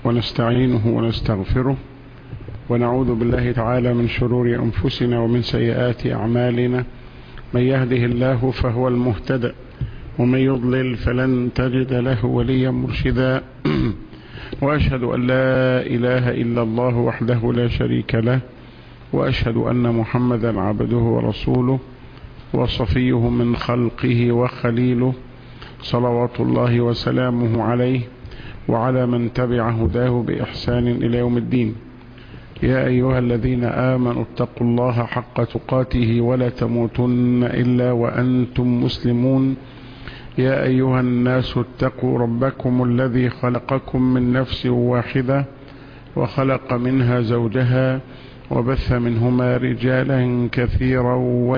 ونستعينه ونستغفره ونعوذ بالله تعالى من شرور أنفسنا ومن سيئات أعمالنا من يهده الله فهو المهتدى ومن يضلل فلن تجد له وليا مرشدا وأشهد أن لا إله إلا الله وحده لا شريك له وأشهد أن محمدا عبده ورسوله وصفيه من خلقه وخليله صلوات الله وسلامه عليه وعلى من تبع هداه بإحسان إلى يوم الدين يا أيها الذين آمنوا اتقوا الله حق تقاته ولا تموتن إلا وأنتم مسلمون يا أيها الناس اتقوا ربكم الذي خلقكم من نفس واحدة وخلق منها زوجها وبث منهما رجالا كثيرا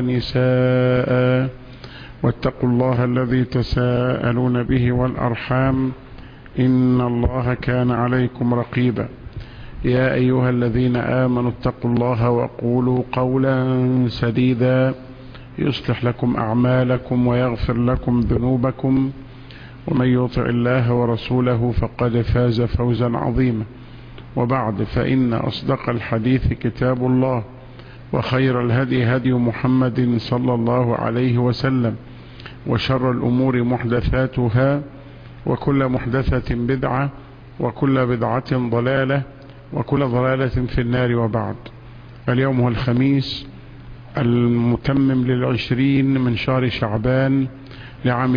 ونساء واتقوا الله الذي تساءلون به والأرحام إن الله كان عليكم رقيبا يا أيها الذين آمنوا اتقوا الله وقولوا قولا سديدا يصلح لكم أعمالكم ويغفر لكم ذنوبكم ومن يطع الله ورسوله فقد فاز فوزا عظيما وبعد فإن أصدق الحديث كتاب الله وخير الهدي هدي محمد صلى الله عليه وسلم وشر الأمور محدثاتها وكل محدثة بدعة وكل بدعة ضلالة وكل ضلالة في النار وبعد اليوم هو الخميس المتمم للعشرين من شهر شعبان لعام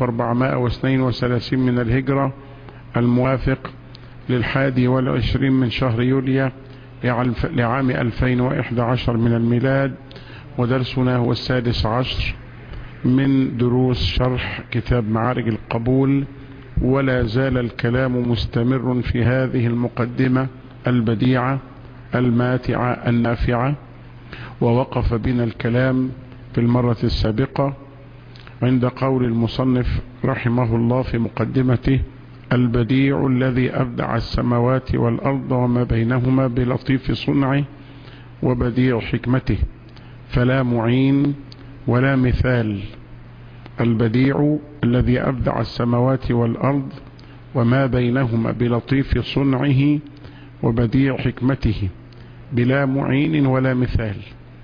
1432 من الهجرة الموافق للحادي والعشرين من شهر يوليو لعام 2011 من الميلاد ودرسنا هو السادس عشر من دروس شرح كتاب معارج القبول ولا زال الكلام مستمر في هذه المقدمة البديعة الماتعة النافعة ووقف بنا الكلام في المرة السابقة عند قول المصنف رحمه الله في مقدمته البديع الذي أبدع السماوات والأرض وما بينهما بلطيف صنعه وبديع حكمته فلا معين ولا مثال البديع الذي أبدع السماوات والأرض وما بينهما بلطيف صنعه وبديع حكمته بلا معين ولا مثال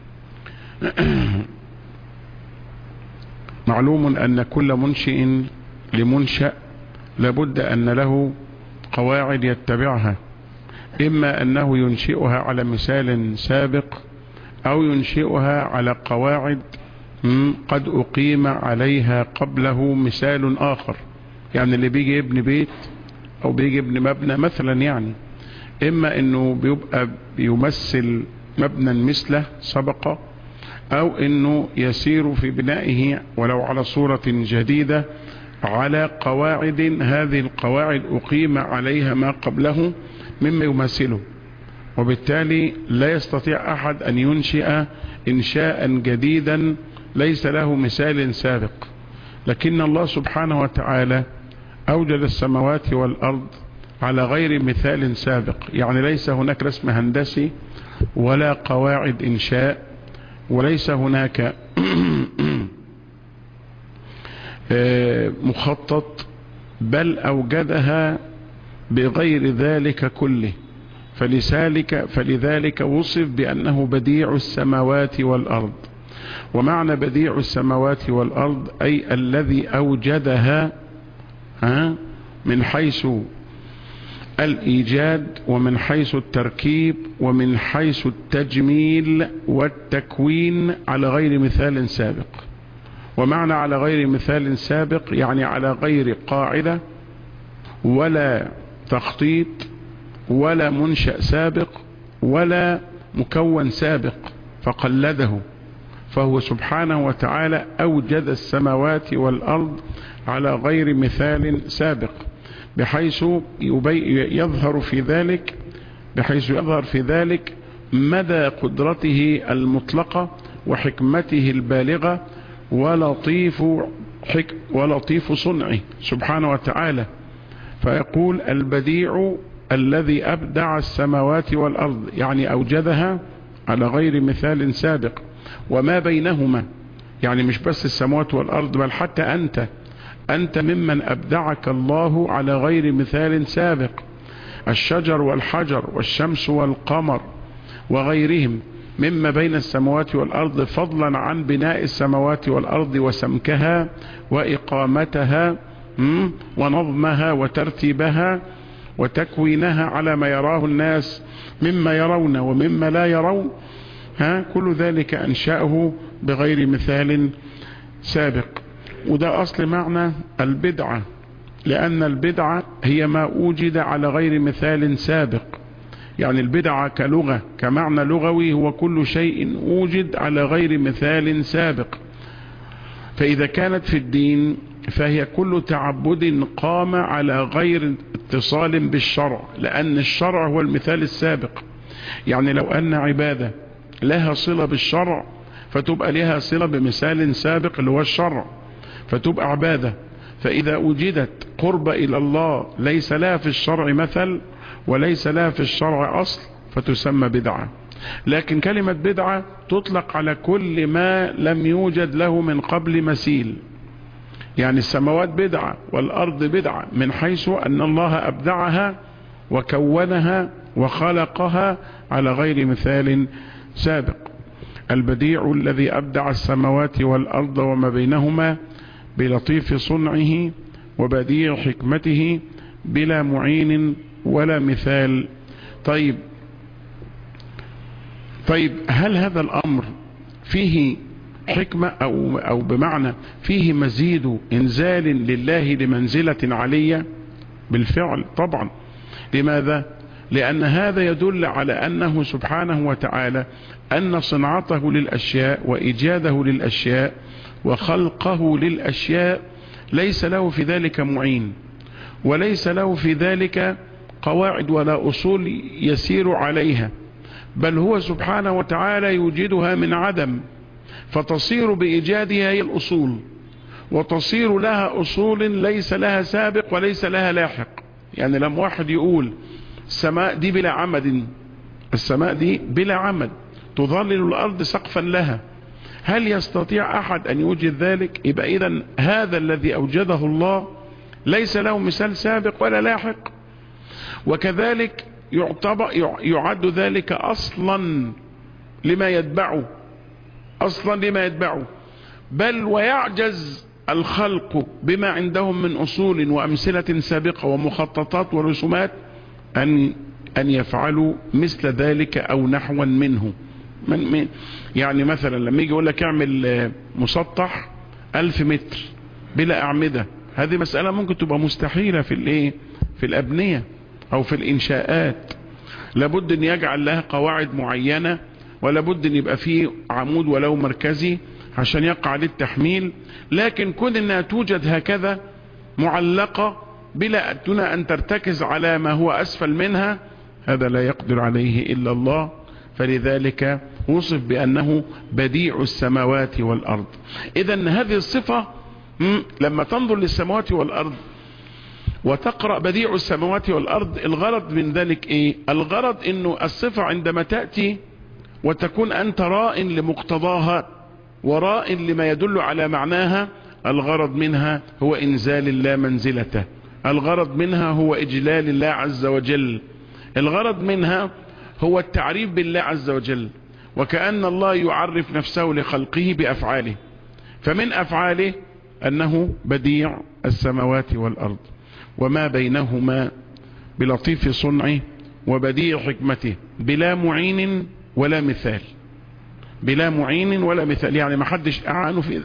معلوم أن كل منشئ لمنشأ لابد أن له قواعد يتبعها إما أنه ينشئها على مثال سابق أو ينشئها على قواعد قد أقيم عليها قبله مثال آخر يعني اللي بيجي يبني بيت أو بيجي يبني مبنى مثلا يعني إما أنه بيبقى بيمثل مبنى مثله سبق أو أنه يسير في بنائه ولو على صورة جديدة على قواعد هذه القواعد أقيم عليها ما قبله مما يمثله وبالتالي لا يستطيع أحد أن ينشئ إنشاء جديدا ليس له مثال سابق لكن الله سبحانه وتعالى أوجد السماوات والأرض على غير مثال سابق يعني ليس هناك رسم هندسي ولا قواعد إنشاء وليس هناك مخطط بل أوجدها بغير ذلك كله فلذلك, فلذلك وصف بأنه بديع السماوات والأرض ومعنى بديع السماوات والأرض أي الذي أوجدها من حيث الإيجاد ومن حيث التركيب ومن حيث التجميل والتكوين على غير مثال سابق ومعنى على غير مثال سابق يعني على غير قاعدة ولا تخطيط ولا منشأ سابق ولا مكون سابق فقلده فهو سبحانه وتعالى أوجد السماوات والأرض على غير مثال سابق بحيث يظهر في ذلك بحيث يظهر في ذلك مدى قدرته المطلقة وحكمته البالغة ولطيف حك ولطيف صنعه سبحانه وتعالى فيقول البديع الذي أبدع السماوات والأرض يعني أوجدها على غير مثال سابق وما بينهما يعني مش بس السماوات والأرض بل حتى أنت أنت ممن أبدعك الله على غير مثال سابق الشجر والحجر والشمس والقمر وغيرهم مما بين السماوات والأرض فضلا عن بناء السماوات والأرض وسمكها وإقامتها ونظمها وترتيبها وتكوينها على ما يراه الناس مما يرون ومما لا يرون ها كل ذلك أنشأه بغير مثال سابق وده أصل معنى البدعة لأن البدعة هي ما أوجد على غير مثال سابق يعني البدعة كلغة كمعنى لغوي هو كل شيء أوجد على غير مثال سابق فإذا كانت في الدين فهي كل تعبد قام على غير اتصال بالشرع لأن الشرع هو المثال السابق يعني لو أن عبادة لها صلة بالشرع فتبقى لها صلة بمثال سابق اللي هو الشرع فتبقى عبادة فإذا وجدت قرب إلى الله ليس لها في الشرع مثل وليس لها في الشرع أصل فتسمى بدعة لكن كلمة بدعة تطلق على كل ما لم يوجد له من قبل مثيل يعني السماوات بدعة والأرض بدعة من حيث أن الله أبدعها وكونها وخلقها على غير مثال سابق البديع الذي أبدع السماوات والأرض وما بينهما بلطيف صنعه وبديع حكمته بلا معين ولا مثال طيب طيب هل هذا الأمر فيه حكمة أو, أو بمعنى فيه مزيد إنزال لله لمنزلة علية بالفعل طبعا لماذا لأن هذا يدل على أنه سبحانه وتعالى أن صنعته للأشياء وإيجاده للأشياء وخلقه للأشياء ليس له في ذلك معين وليس له في ذلك قواعد ولا أصول يسير عليها بل هو سبحانه وتعالى يوجدها من عدم فتصير بإيجادها هي الأصول وتصير لها أصول ليس لها سابق وليس لها لاحق يعني لما واحد يقول السماء دي بلا عمد السماء دي بلا عمد تظلل الأرض سقفا لها هل يستطيع أحد أن يوجد ذلك يبقى إذا هذا الذي أوجده الله ليس له مثال سابق ولا لاحق وكذلك يعتبر يعد ذلك أصلا لما يتبعه أصلا لما يتبعه بل ويعجز الخلق بما عندهم من أصول وأمثلة سابقة ومخططات ورسومات أن أن يفعلوا مثل ذلك أو نحوا منه من من يعني مثلا لما يجي يقول لك اعمل مسطح ألف متر بلا أعمدة هذه مسألة ممكن تبقى مستحيلة في الايه في الأبنية أو في الإنشاءات لابد أن يجعل لها قواعد معينة ولابد أن يبقى فيه عمود ولو مركزي عشان يقع عليه التحميل لكن كون أنها توجد هكذا معلقة بلا دون أن ترتكز على ما هو أسفل منها هذا لا يقدر عليه إلا الله فلذلك وصف بأنه بديع السماوات والأرض إذا هذه الصفة لما تنظر للسماوات والأرض وتقرأ بديع السماوات والأرض الغرض من ذلك إيه الغرض إنه الصفة عندما تأتي وتكون أنت راء لمقتضاها وراء لما يدل على معناها الغرض منها هو إنزال الله منزلته الغرض منها هو إجلال الله عز وجل الغرض منها هو التعريف بالله عز وجل وكأن الله يعرف نفسه لخلقه بأفعاله فمن أفعاله أنه بديع السماوات والأرض وما بينهما بلطيف صنعه وبديع حكمته بلا معين ولا مثال بلا معين ولا مثال يعني ما حدش أعانه في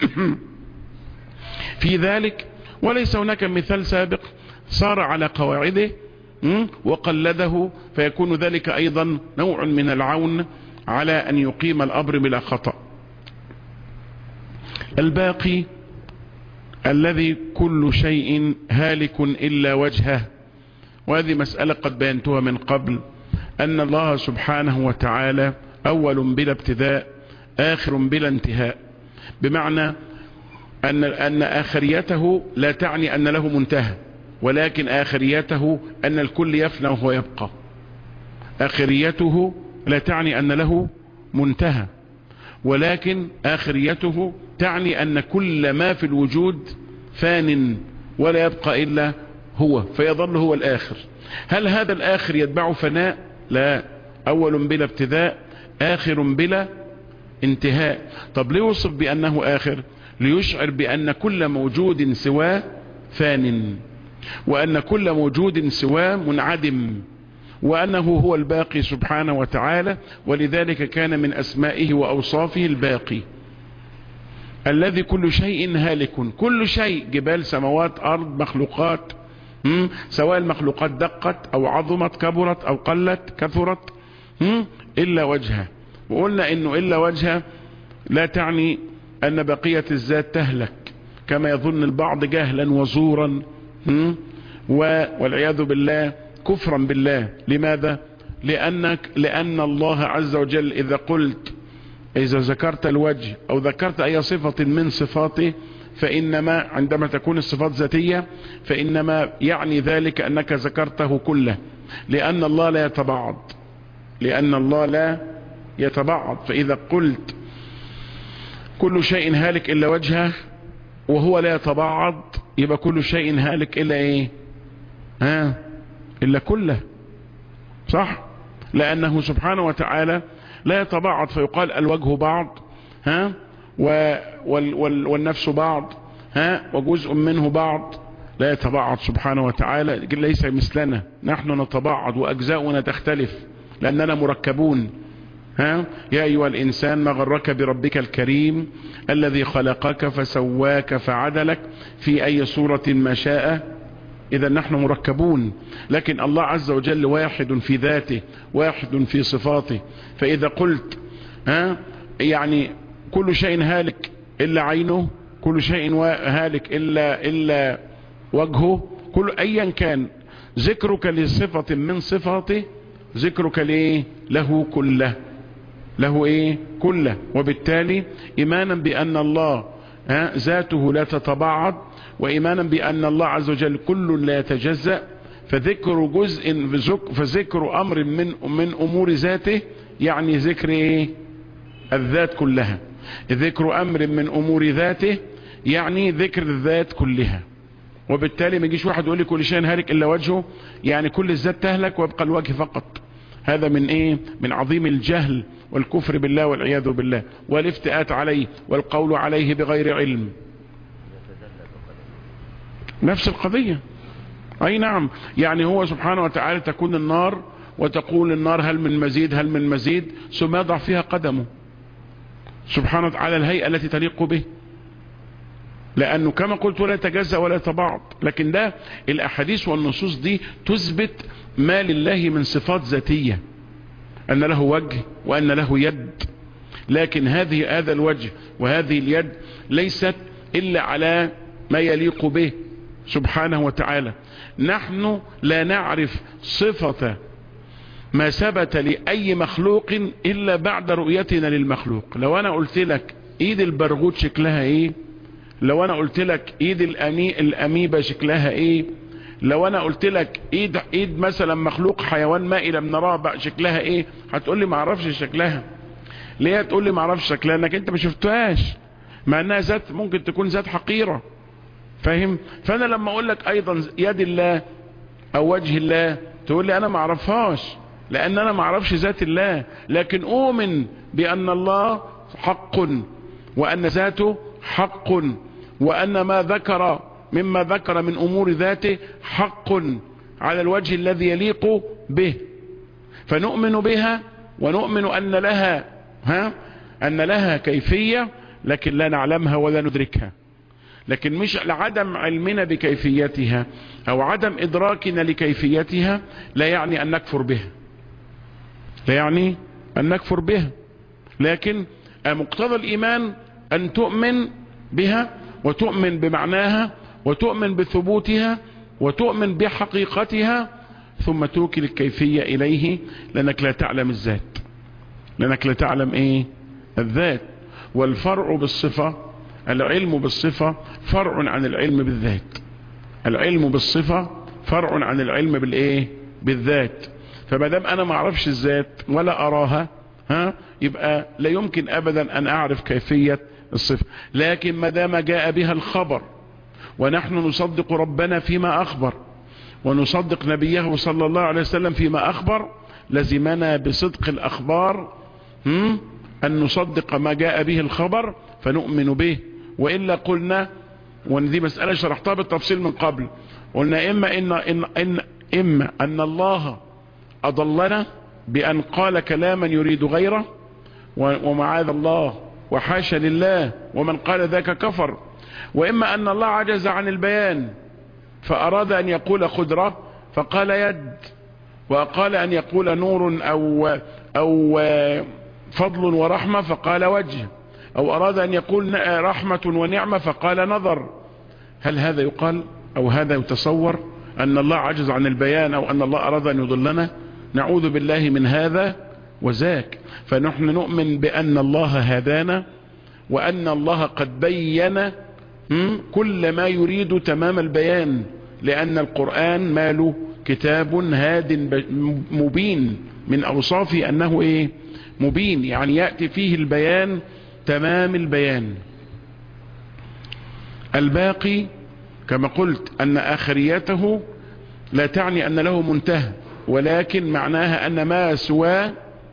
في ذلك وليس هناك مثال سابق صار على قواعده وقلده فيكون ذلك أيضا نوع من العون على أن يقيم الأمر بلا خطأ الباقي الذي كل شيء هالك إلا وجهه وهذه مسألة قد بينتها من قبل أن الله سبحانه وتعالى أول بلا ابتداء آخر بلا انتهاء بمعنى أن, أن آخريته لا تعني أن له منتهى ولكن آخريته أن الكل يفنى وهو يبقى آخريته لا تعني أن له منتهى ولكن آخريته تعني أن كل ما في الوجود فان ولا يبقى إلا هو فيظل هو الآخر هل هذا الآخر يتبع فناء لا أول بلا ابتداء آخر بلا انتهاء طب ليه وصف بأنه آخر ليشعر بأن كل موجود سواه فان وأن كل موجود سواه منعدم وأنه هو الباقي سبحانه وتعالى ولذلك كان من أسمائه وأوصافه الباقي الذي كل شيء هالك كل شيء جبال سماوات أرض مخلوقات سواء المخلوقات دقت أو عظمت كبرت أو قلت كثرت إلا وجهه وقلنا إنه إلا وجهه لا تعني أن بقية الذات تهلك كما يظن البعض جهلا وزورا والعياذ بالله كفرا بالله لماذا لأنك لأن الله عز وجل إذا قلت إذا ذكرت الوجه أو ذكرت أي صفة من صفاته فإنما عندما تكون الصفات ذاتية فإنما يعني ذلك أنك ذكرته كله لأن الله لا يتبعض لأن الله لا يتبعض فإذا قلت كل شيء هالك إلا وجهه وهو لا يتبعض يبقى كل شيء هالك إلا إيه ها إلا كله صح لأنه سبحانه وتعالى لا يتبعض فيقال الوجه بعض ها وال وال والنفس بعض ها وجزء منه بعض لا يتبعض سبحانه وتعالى ليس مثلنا نحن نتبعض وأجزاؤنا تختلف لأننا مركبون ها يا أيها الإنسان ما غرك بربك الكريم الذي خلقك فسواك فعدلك في أي صورة ما شاء إذا نحن مركبون لكن الله عز وجل واحد في ذاته واحد في صفاته فإذا قلت ها يعني كل شيء هالك إلا عينه كل شيء هالك إلا, إلا وجهه كل أيا كان ذكرك لصفة من صفاته ذكرك ليه له كله له ايه كله وبالتالي ايمانا بان الله ها ذاته لا تتبعض وايمانا بان الله عز وجل كل لا يتجزأ فذكر جزء فذكر امر من من امور ذاته يعني ذكر ايه الذات كلها ذكر امر من امور ذاته يعني ذكر الذات كلها وبالتالي ما يجيش واحد يقول لي كل شيء هالك الا وجهه يعني كل الذات تهلك ويبقى الوجه فقط هذا من ايه من عظيم الجهل والكفر بالله والعياذ بالله والافتئات عليه والقول عليه بغير علم نفس القضية اي نعم يعني هو سبحانه وتعالى تكون النار وتقول النار هل من مزيد هل من مزيد ثم يضع فيها قدمه سبحانه وتعالى الهيئة التي تليق به لانه كما قلت ولا يتجزأ ولا يتبعض لكن ده الاحاديث والنصوص دي تثبت ما لله من صفات ذاتية ان له وجه وان له يد لكن هذه هذا الوجه وهذه اليد ليست الا على ما يليق به سبحانه وتعالى نحن لا نعرف صفة ما ثبت لأي مخلوق إلا بعد رؤيتنا للمخلوق لو أنا قلت لك إيد البرغوث شكلها إيه لو أنا قلت لك إيد الأمي الأميبة شكلها إيه لو أنا قلت لك إيد, إيد مثلا مخلوق حيوان مائي لم نراه بقى شكلها إيه هتقول لي ما اعرفش شكلها ليه تقول لي ما اعرفش شكلها انك انت ما شفتهاش مع انها ذات ممكن تكون ذات حقيره فاهم فانا لما اقول لك ايضا يد الله او وجه الله تقول لي انا ما اعرفهاش لان انا ما اعرفش ذات الله لكن اؤمن بان الله حق وان ذاته حق وان ما ذكر مما ذكر من امور ذاته حق على الوجه الذي يليق به فنؤمن بها ونؤمن ان لها ها ان لها كيفية لكن لا نعلمها ولا ندركها لكن مش لعدم علمنا بكيفيتها او عدم ادراكنا لكيفيتها لا يعني ان نكفر بها لا يعني ان نكفر بها لكن مقتضى الايمان ان تؤمن بها وتؤمن بمعناها وتؤمن بثبوتها وتؤمن بحقيقتها ثم توكل الكيفية اليه لانك لا تعلم الذات لانك لا تعلم ايه الذات والفرع بالصفة العلم بالصفة فرع عن العلم بالذات العلم بالصفة فرع عن العلم بالايه بالذات فما دام انا ما اعرفش الذات ولا اراها ها يبقى لا يمكن ابدا ان اعرف كيفية الصفة لكن ما دام جاء بها الخبر ونحن نصدق ربنا فيما اخبر ونصدق نبيه صلى الله عليه وسلم فيما أخبر لزمنا بصدق الأخبار أن نصدق ما جاء به الخبر فنؤمن به وإلا قلنا وان دي مسألة شرحتها بالتفصيل من قبل قلنا إما إن, إن, إن إما أن الله أضلنا بأن قال كلاما يريد غيره ومعاذ الله وحاشا لله ومن قال ذاك كفر وإما أن الله عجز عن البيان فأراد أن يقول قدرة فقال يد وقال أن يقول نور أو, أو فضل ورحمة فقال وجه أو أراد أن يقول رحمة ونعمة فقال نظر هل هذا يقال أو هذا يتصور أن الله عجز عن البيان أو أن الله أراد أن يضلنا نعوذ بالله من هذا وذاك فنحن نؤمن بأن الله هدانا وأن الله قد بين كل ما يريد تمام البيان لأن القرآن ماله كتاب هاد مبين من أوصافه أنه إيه مبين يعني يأتي فيه البيان تمام البيان الباقي كما قلت أن آخريته لا تعني أن له منتهى ولكن معناها أن ما سوى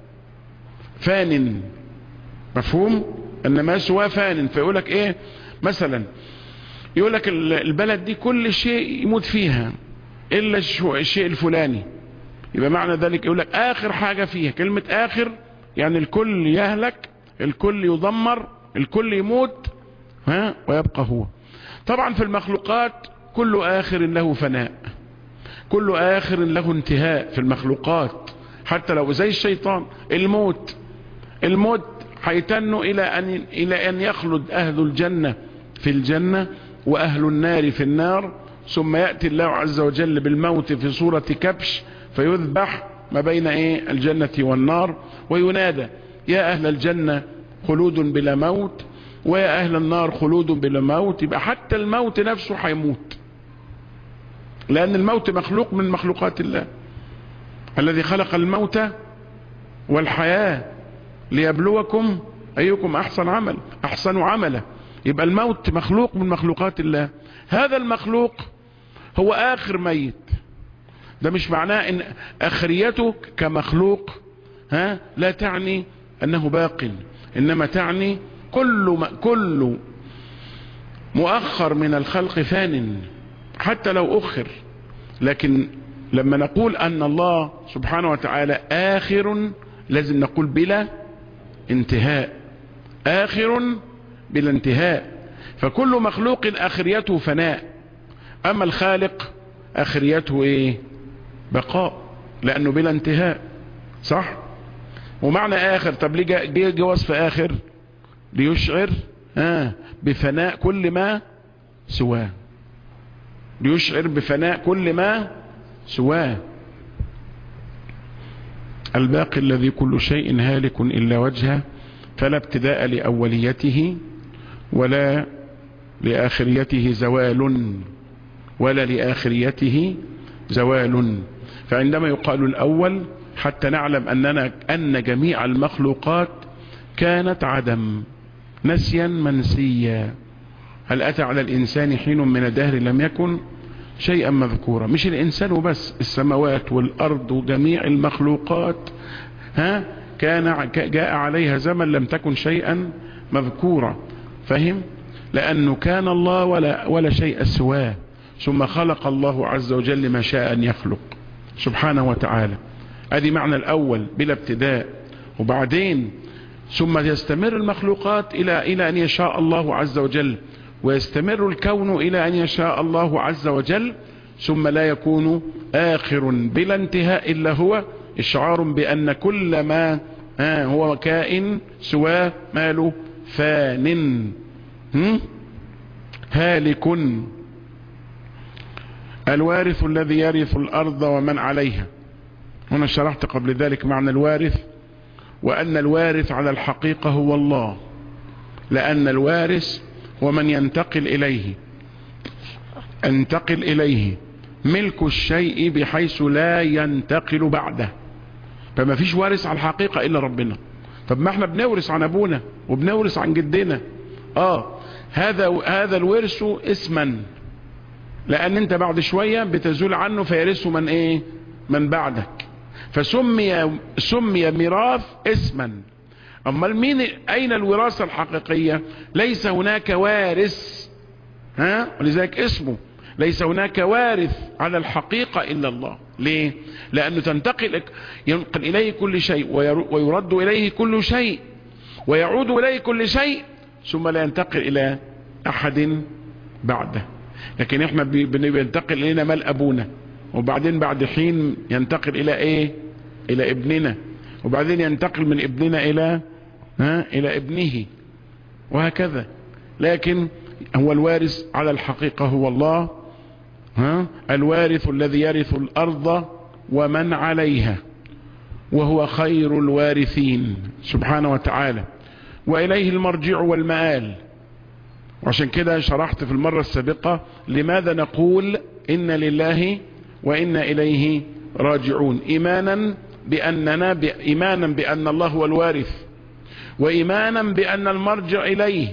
فان مفهوم أن ما سوى فان فيقولك إيه مثلا يقولك البلد دي كل شيء يموت فيها إلا الشيء الفلاني يبقى معنى ذلك يقولك آخر حاجة فيها كلمة آخر يعني الكل يهلك الكل يضمر الكل يموت ها ويبقى هو طبعا في المخلوقات كل آخر له فناء كل آخر له انتهاء في المخلوقات حتى لو زي الشيطان الموت الموت هيتنوا إلى أن, إلى أن يخلد أهل الجنة في الجنة وأهل النار في النار ثم يأتي الله عز وجل بالموت في صورة كبش فيذبح ما بين إيه الجنة والنار وينادى يا أهل الجنة خلود بلا موت ويا أهل النار خلود بلا موت يبقى حتى الموت نفسه هيموت لأن الموت مخلوق من مخلوقات الله الذي خلق الموت والحياة ليبلوكم أيكم أحسن عمل أحسن عملا يبقى الموت مخلوق من مخلوقات الله هذا المخلوق هو آخر ميت ده مش معناه ان اخريته كمخلوق ها لا تعني انه باق انما تعني كل ما كل مؤخر من الخلق فان حتى لو اخر لكن لما نقول ان الله سبحانه وتعالى اخر لازم نقول بلا انتهاء اخر بلا انتهاء فكل مخلوق اخريته فناء اما الخالق اخريته ايه بقاء لانه بلا انتهاء صح ومعنى اخر طب ليه جه جه وصف اخر ليشعر آه بفناء كل ما سواه ليشعر بفناء كل ما سواه الباقي الذي كل شيء هالك الا وجهه فلا ابتداء لاوليته ولا لاخريته زوال ولا لاخريته زوال فعندما يقال الأول حتى نعلم أننا أن جميع المخلوقات كانت عدم نسيا منسيا هل أتى على الإنسان حين من الدهر لم يكن شيئا مذكورا مش الإنسان وبس السماوات والأرض وجميع المخلوقات ها كان جاء عليها زمن لم تكن شيئا مذكورا فهم لأنه كان الله ولا, ولا شيء سواه ثم خلق الله عز وجل ما شاء أن يخلق سبحانه وتعالى ادي معنى الأول بلا ابتداء وبعدين ثم يستمر المخلوقات إلى, إلى أن يشاء الله عز وجل ويستمر الكون إلى أن يشاء الله عز وجل ثم لا يكون آخر بلا انتهاء إلا هو إشعار بأن كل ما هو كائن سواه ماله فان هالك الوارث الذي يرث الأرض ومن عليها هنا شرحت قبل ذلك معنى الوارث وأن الوارث على الحقيقة هو الله لأن الوارث هو من ينتقل إليه انتقل إليه ملك الشيء بحيث لا ينتقل بعده فما فيش وارث على الحقيقة إلا ربنا طب ما احنا بنورث عن أبونا وبنورث عن جدنا آه هذا هذا الورث اسما لان انت بعد شوية بتزول عنه فيرثه من ايه من بعدك فسمي سمي ميراث اسما اما مين اين الوراثة الحقيقية ليس هناك وارث ها ولذلك اسمه ليس هناك وارث على الحقيقة الا الله ليه لانه تنتقل ينقل اليه كل شيء ويرد اليه كل شيء ويعود اليه كل شيء ثم لا ينتقل الى احد بعده لكن احنا بينتقل الينا مال ابونا وبعدين بعد حين ينتقل الى ايه الى ابننا وبعدين ينتقل من ابننا الى ها الى ابنه وهكذا لكن هو الوارث على الحقيقة هو الله ها الوارث الذي يرث الارض ومن عليها وهو خير الوارثين سبحانه وتعالى واليه المرجع والمآل وعشان كده شرحت في المرة السابقة لماذا نقول إن لله وإنا إليه راجعون إيمانا بأننا إيمانا بأن الله هو الوارث وإيمانا بأن المرجع إليه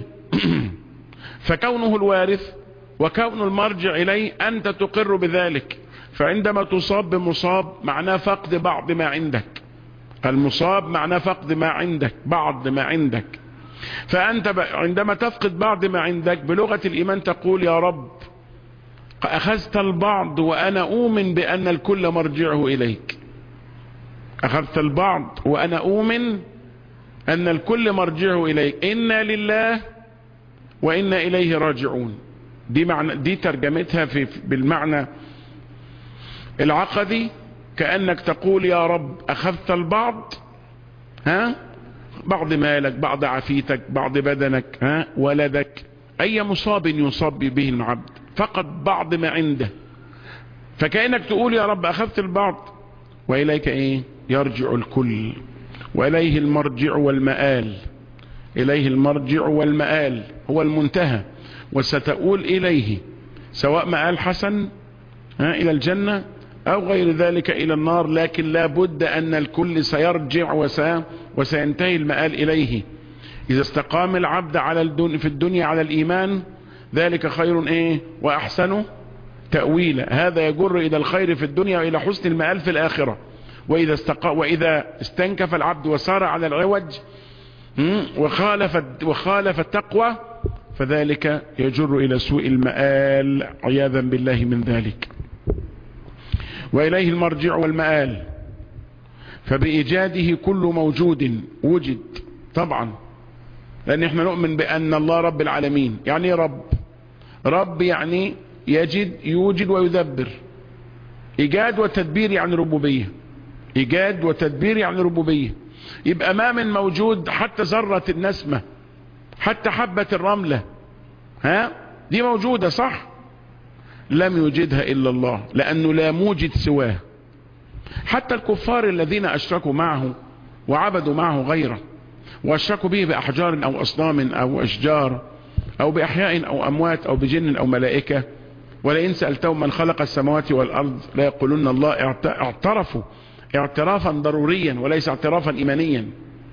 فكونه الوارث وكون المرجع إليه أنت تقر بذلك فعندما تصاب بمصاب معناه فقد بعض ما عندك المصاب معناه فقد ما عندك بعض ما عندك فأنت عندما تفقد بعض ما عندك بلغة الإيمان تقول يا رب أخذت البعض وأنا أؤمن بأن الكل مرجعه إليك أخذت البعض وأنا أؤمن أن الكل مرجعه إليك إنا لله وإنا إليه راجعون دي معنى دي ترجمتها في بالمعنى العقدي كأنك تقول يا رب أخذت البعض ها بعض مالك بعض عفيتك بعض بدنك ها ولدك أي مصاب يصاب به العبد فقد بعض ما عنده فكأنك تقول يا رب أخذت البعض وإليك إيه يرجع الكل وإليه المرجع والمآل إليه المرجع والمآل هو المنتهى وستؤول إليه سواء مآل حسن ها إلى الجنة أو غير ذلك إلى النار لكن لا بد أن الكل سيرجع وسا وسينتهي المآل إليه إذا استقام العبد على الدنيا في الدنيا على الإيمان ذلك خير إيه وأحسن تأويلا هذا يجر إلى الخير في الدنيا وإلى حسن المآل في الآخرة وإذا, استق... وإذا استنكف العبد وسار على العوج وخالف وخالف التقوى فذلك يجر إلى سوء المآل عياذا بالله من ذلك وإليه المرجع والمآل فبإيجاده كل موجود وجد طبعا لأن احنا نؤمن بأن الله رب العالمين يعني ايه رب رب يعني يجد يوجد ويدبر إيجاد وتدبير يعني ربوبية إيجاد وتدبير يعني ربوبية يبقى ما من موجود حتى ذرة النسمة حتى حبة الرملة ها دي موجودة صح لم يوجدها إلا الله لأنه لا موجد سواه حتى الكفار الذين أشركوا معه وعبدوا معه غيره وأشركوا به بأحجار أو أصنام أو أشجار أو بأحياء أو أموات أو بجن أو ملائكة ولئن سألتهم من خلق السماوات والأرض لا يقولون الله اعترفوا اعترافا ضروريا وليس اعترافا إيمانيا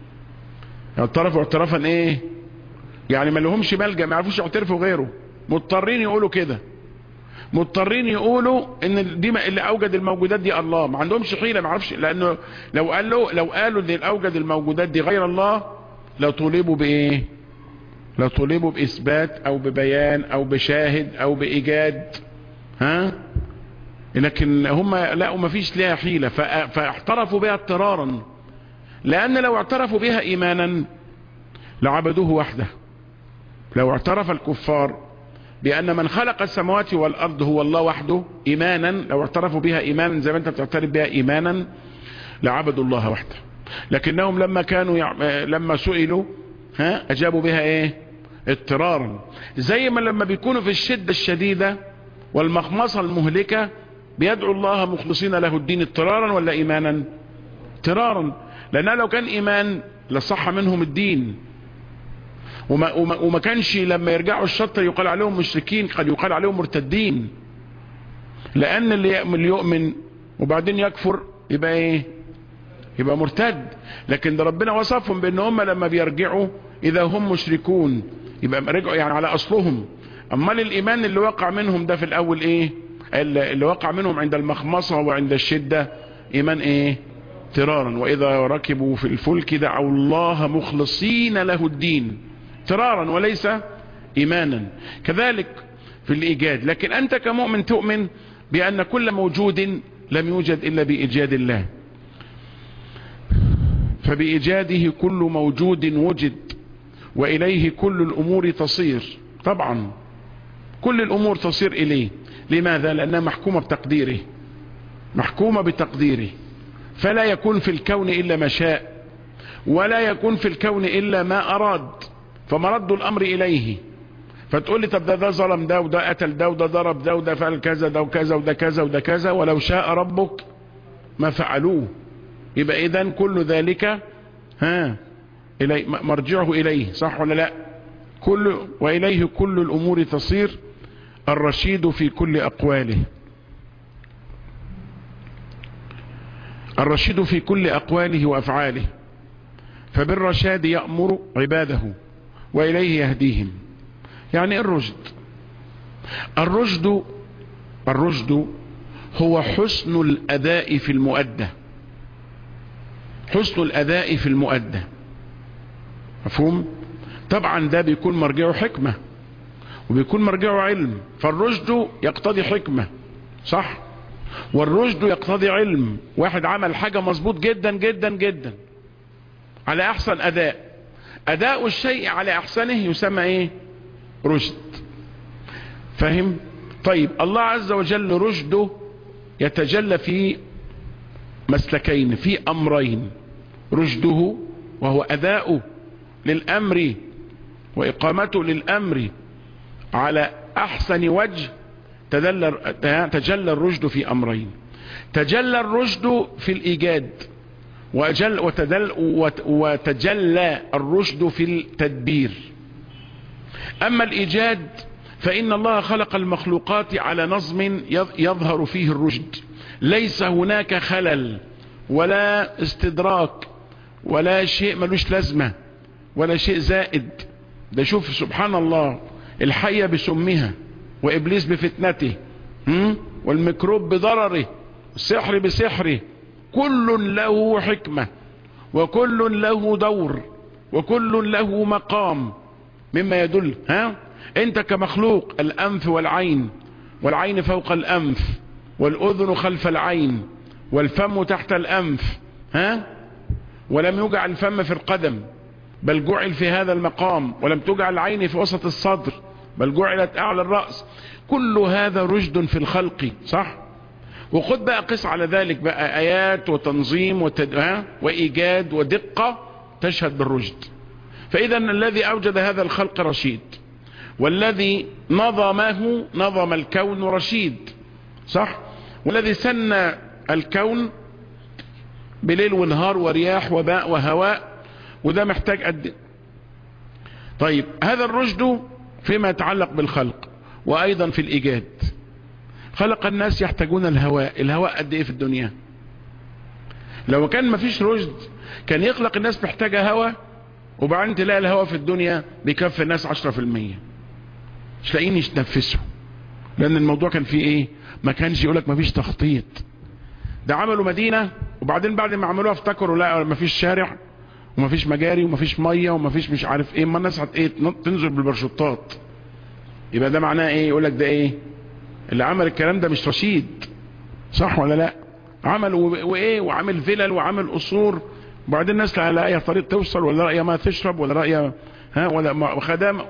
اعترفوا اعترافا ايه يعني ما لهمش ملجأ ما يعرفوش يعترفوا غيره مضطرين يقولوا كده مضطرين يقولوا ان دي اللي اوجد الموجودات دي الله ما عندهمش حيلة ما عرفش لانه لو قالوا لو قالوا ان اوجد الموجودات دي غير الله لو طولبوا بايه لو طولبوا باثبات او ببيان او بشاهد او بايجاد ها لكن هم لا ما فيش ليها حيلة فاعترفوا بها اضطرارا لان لو اعترفوا بها ايمانا لعبدوه وحده لو اعترف الكفار بأن من خلق السماوات والأرض هو الله وحده إيمانا لو اعترفوا بها إيمانا زي ما أنت بتعترف بها إيمانا لعبدوا الله وحده لكنهم لما كانوا يع... لما سئلوا ها أجابوا بها إيه اضطرارا زي ما لما بيكونوا في الشدة الشديدة والمخمصة المهلكة بيدعوا الله مخلصين له الدين اضطرارا ولا إيمانا اضطرارا لأنه لو كان إيمان لصح منهم الدين وما, وما, وما كانش لما يرجعوا الشطر يقال عليهم مشركين قد يقال عليهم مرتدين لان اللي يؤمن, يؤمن وبعدين يكفر يبقى ايه يبقى مرتد لكن ده ربنا وصفهم بان هم لما بيرجعوا اذا هم مشركون يبقى رجعوا يعني على اصلهم امال الايمان اللي وقع منهم ده في الاول ايه اللي وقع منهم عند المخمصة وعند الشدة ايمان ايه ترارا واذا ركبوا في الفلك دعوا الله مخلصين له الدين ترارا وليس ايمانا كذلك في الايجاد لكن انت كمؤمن تؤمن بان كل موجود لم يوجد الا بايجاد الله فبايجاده كل موجود وجد واليه كل الامور تصير طبعا كل الامور تصير اليه لماذا لانها محكومة بتقديره محكومة بتقديره فلا يكون في الكون الا ما شاء ولا يكون في الكون الا ما اراد فمرد الامر اليه فتقول لي طب ده ده ظلم ده وده قتل ده وده ضرب ده وده فعل كذا ده وكذا وده كذا وده كذا ولو شاء ربك ما فعلوه يبقى اذا كل ذلك ها إلي مرجعه اليه صح ولا لا كل واليه كل الامور تصير الرشيد في كل اقواله الرشيد في كل اقواله وافعاله فبالرشاد يأمر عباده واليه يهديهم يعني ايه الرشد الرشد الرشد هو حسن الاداء في المؤدى حسن الاداء في المؤدى مفهوم طبعا ده بيكون مرجعه حكمة وبيكون مرجعه علم فالرشد يقتضي حكمة صح والرشد يقتضي علم واحد عمل حاجة مظبوط جدا جدا جدا على احسن اداء اداء الشيء على احسنه يسمى ايه رشد فاهم طيب الله عز وجل رشده يتجلى في مسلكين في امرين رشده وهو اداؤه للامر واقامته للامر على احسن وجه تجلى تجلى الرشد في امرين تجلى الرشد في الايجاد وجل وتدل وتجلى الرشد في التدبير اما الايجاد فان الله خلق المخلوقات على نظم يظهر فيه الرشد ليس هناك خلل ولا استدراك ولا شيء ملوش لازمة ولا شيء زائد ده شوف سبحان الله الحية بسمها وإبليس بفتنته والميكروب بضرره السحر بسحره كل له حكمة وكل له دور وكل له مقام مما يدل ها انت كمخلوق الانف والعين والعين فوق الانف والاذن خلف العين والفم تحت الانف ها ولم يجعل الفم في القدم بل جعل في هذا المقام ولم تجعل العين في وسط الصدر بل جعلت اعلى الرأس كل هذا رشد في الخلق صح وخد بقى قس على ذلك بقى ايات وتنظيم وتد... ها؟ وايجاد ودقة تشهد بالرشد فاذا الذي اوجد هذا الخلق رشيد والذي نظمه نظم الكون رشيد صح والذي سن الكون بليل ونهار ورياح وماء وهواء وده محتاج قد طيب هذا الرشد فيما يتعلق بالخلق وايضا في الايجاد خلق الناس يحتاجون الهواء الهواء قد ايه في الدنيا لو كان مفيش رشد كان يخلق الناس محتاجة هواء وبعدين تلاقي الهواء في الدنيا بيكفي الناس عشرة في المية مش لاقيين يتنفسوا لان الموضوع كان فيه ايه ما كانش يقولك مفيش تخطيط ده عملوا مدينة وبعدين بعد ما عملوها افتكروا لا مفيش شارع ومفيش مجاري ومفيش مية ومفيش مش عارف ايه ما الناس هت ايه تنزل بالبرشوطات يبقى ده معناه ايه يقولك ده ايه اللي عمل الكلام ده مش رشيد صح ولا لا عمل وايه وعمل فلل وعمل قصور وبعدين الناس لا لاقيه طريق توصل ولا لاقيه ما تشرب ولا لاقيه ها ولا خدام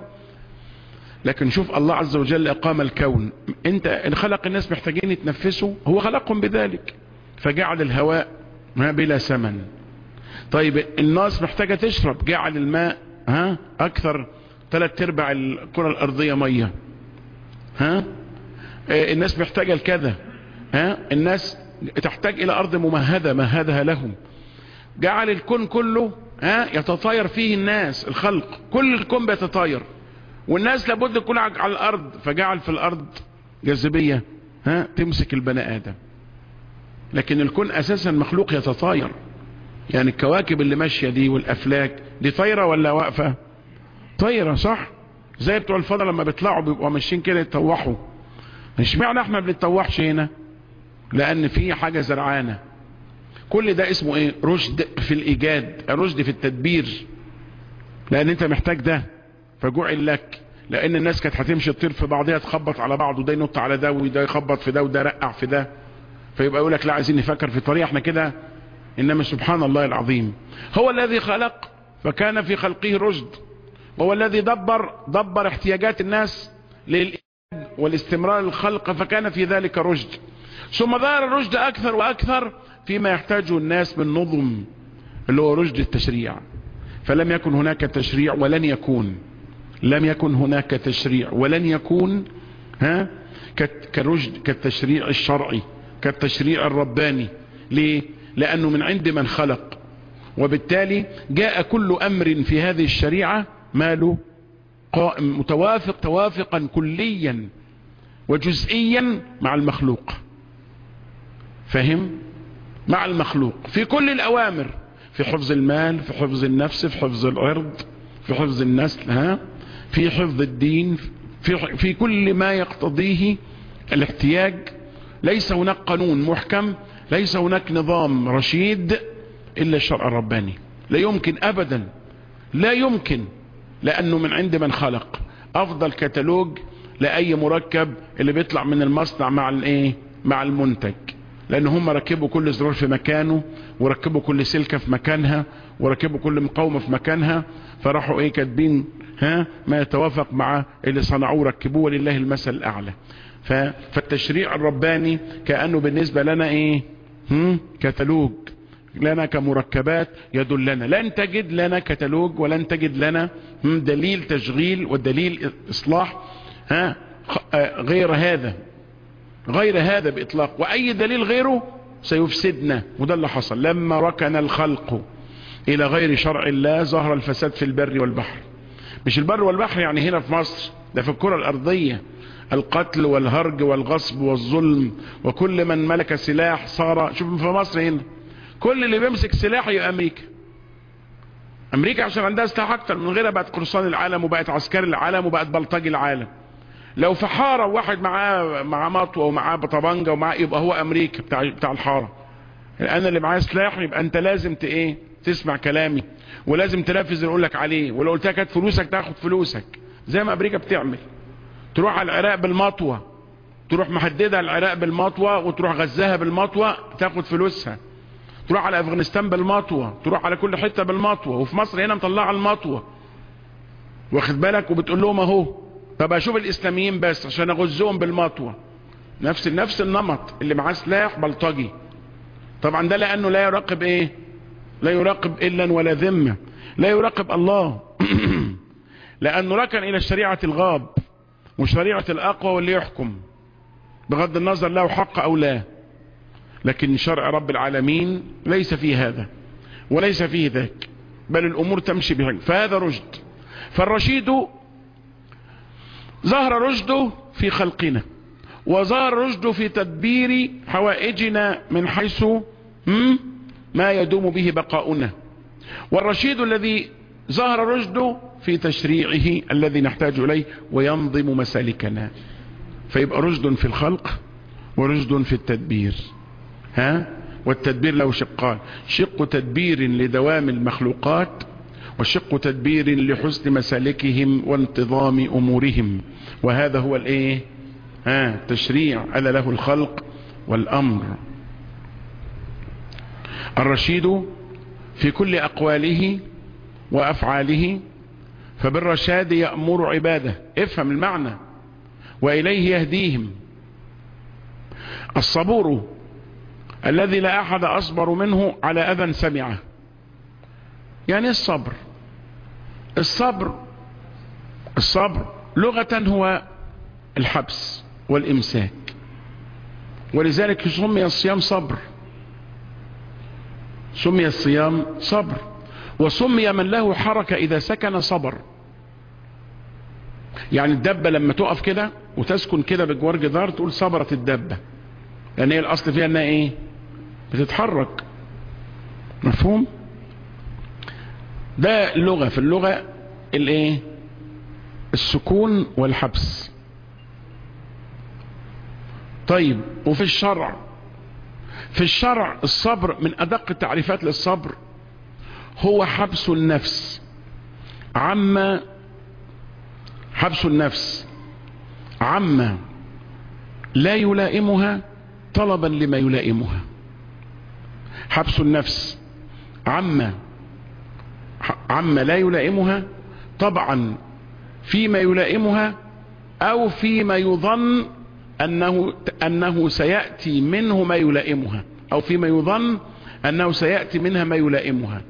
لكن شوف الله عز وجل اقام الكون انت ان خلق الناس محتاجين يتنفسوا هو خلقهم بذلك فجعل الهواء ما بلا ثمن طيب الناس محتاجه تشرب جعل الماء ها اكثر ثلاث ارباع الكره الارضيه ميه ها الناس محتاجه لكذا ها الناس تحتاج الى ارض ممهده مهدها لهم جعل الكون كله ها يتطاير فيه الناس الخلق كل الكون بيتطاير والناس لابد تكون على الارض فجعل في الارض جاذبيه ها تمسك البني ادم لكن الكون اساسا مخلوق يتطاير يعني الكواكب اللي ماشيه دي والافلاك دي طايره ولا واقفه طايره صح زي بتوع الفضل لما بيطلعوا بيبقوا ماشيين كده يتطوحوا مش معنى احنا ما بنتطوحش هنا لان في حاجة زرعانة كل ده اسمه ايه رشد في الايجاد رشد في التدبير لان انت محتاج ده فجعل لك لان الناس كانت هتمشي تطير في بعضها تخبط على بعض وده ينط على ده وده يخبط في ده وده رقع في ده فيبقى يقول لك لا عايزين نفكر في طريقه احنا كده انما سبحان الله العظيم هو الذي خلق فكان في خلقه رشد وهو الذي دبر دبر احتياجات الناس للإيجاد والاستمرار الخلق فكان في ذلك رشد ثم ظهر الرشد اكثر واكثر فيما يحتاجه الناس من نظم اللي هو رشد التشريع فلم يكن هناك تشريع ولن يكون لم يكن هناك تشريع ولن يكون ها كرشد كالتشريع الشرعي كالتشريع الرباني ليه لانه من عند من خلق وبالتالي جاء كل امر في هذه الشريعة ماله قائم متوافق توافقا كليا وجزئيا مع المخلوق فهم مع المخلوق في كل الاوامر في حفظ المال في حفظ النفس في حفظ العرض في حفظ النسل ها في حفظ الدين في, في كل ما يقتضيه الاحتياج ليس هناك قانون محكم ليس هناك نظام رشيد الا الشرع الرباني لا يمكن ابدا لا يمكن لانه من عند من خلق افضل كتالوج لاي مركب اللي بيطلع من المصنع مع الايه مع المنتج لان هم ركبوا كل زرار في مكانه وركبوا كل سلكة في مكانها وركبوا كل مقاومة في مكانها فراحوا ايه كاتبين ها ما يتوافق مع اللي صنعوه ركبوه ولله المثل الاعلى فالتشريع الرباني كأنه بالنسبة لنا ايه هم كتالوج لنا كمركبات يدلنا لن تجد لنا كتالوج ولن تجد لنا دليل تشغيل ودليل اصلاح ها غير هذا غير هذا باطلاق واي دليل غيره سيفسدنا وده اللي حصل لما ركن الخلق الى غير شرع الله ظهر الفساد في البر والبحر مش البر والبحر يعني هنا في مصر ده في الكرة الارضية القتل والهرج والغصب والظلم وكل من ملك سلاح صار شوف في مصر هنا كل اللي بيمسك سلاح هي امريكا امريكا عشان عندها سلاح اكتر من غيرها بقت قرصان العالم وبقت عسكري العالم وبقت بلطجي العالم لو في حاره واحد معاه معاه مطوه ومعاه طبنجه ومعاه يبقى هو امريكا بتاع بتاع الحاره انا اللي معايا سلاح يبقى انت لازم ت ايه تسمع كلامي ولازم تنفذ اللي اقول لك عليه ولو قلت لك هات فلوسك تاخد فلوسك زي ما امريكا بتعمل تروح على العراق بالمطوه تروح محددها العراق بالمطوه وتروح غزاها بالمطوه تاخد فلوسها تروح على افغانستان بالمطوه تروح على كل حته بالمطوه وفي مصر هنا مطلعه المطوه واخد بالك وبتقول لهم اهو طب اشوف الاسلاميين بس عشان اغزهم بالمطوه نفس نفس النمط اللي معاه سلاح بلطجي طبعا ده لانه لا يراقب ايه لا يراقب الا ولا ذمه لا يراقب الله لانه ركن الى الشريعه الغاب وشريعه الاقوى واللي يحكم بغض النظر له حق او لا لكن شرع رب العالمين ليس فيه هذا وليس فيه ذاك بل الامور تمشي بها فهذا رشد فالرشيد ظهر رشده في خلقنا وظهر رشده في تدبير حوائجنا من حيث ما يدوم به بقاؤنا والرشيد الذي ظهر رشده في تشريعه الذي نحتاج اليه وينظم مسالكنا فيبقى رشد في الخلق ورشد في التدبير ها والتدبير له شقان شق تدبير لدوام المخلوقات وشق تدبير لحسن مسالكهم وانتظام امورهم وهذا هو الايه ها تشريع الا له الخلق والامر الرشيد في كل اقواله وافعاله فبالرشاد يأمر عباده افهم المعنى واليه يهديهم الصبور الذي لا احد اصبر منه على اذى سمعه يعني الصبر الصبر الصبر لغة هو الحبس والامساك ولذلك سمي الصيام صبر سمي الصيام صبر وسمي من له حركة اذا سكن صبر يعني الدبة لما تقف كده وتسكن كده بجوار جدار تقول صبرت الدبة لان هي الاصل فيها انها ايه بتتحرك مفهوم ده اللغة في اللغة الايه السكون والحبس طيب وفي الشرع في الشرع الصبر من ادق التعريفات للصبر هو حبس النفس عما حبس النفس عما لا يلائمها طلبا لما يلائمها حبس النفس عما عما لا يلائمها طبعا فيما يلائمها او فيما يظن انه انه سياتي منه ما يلائمها او فيما يظن انه سياتي منها ما يلائمها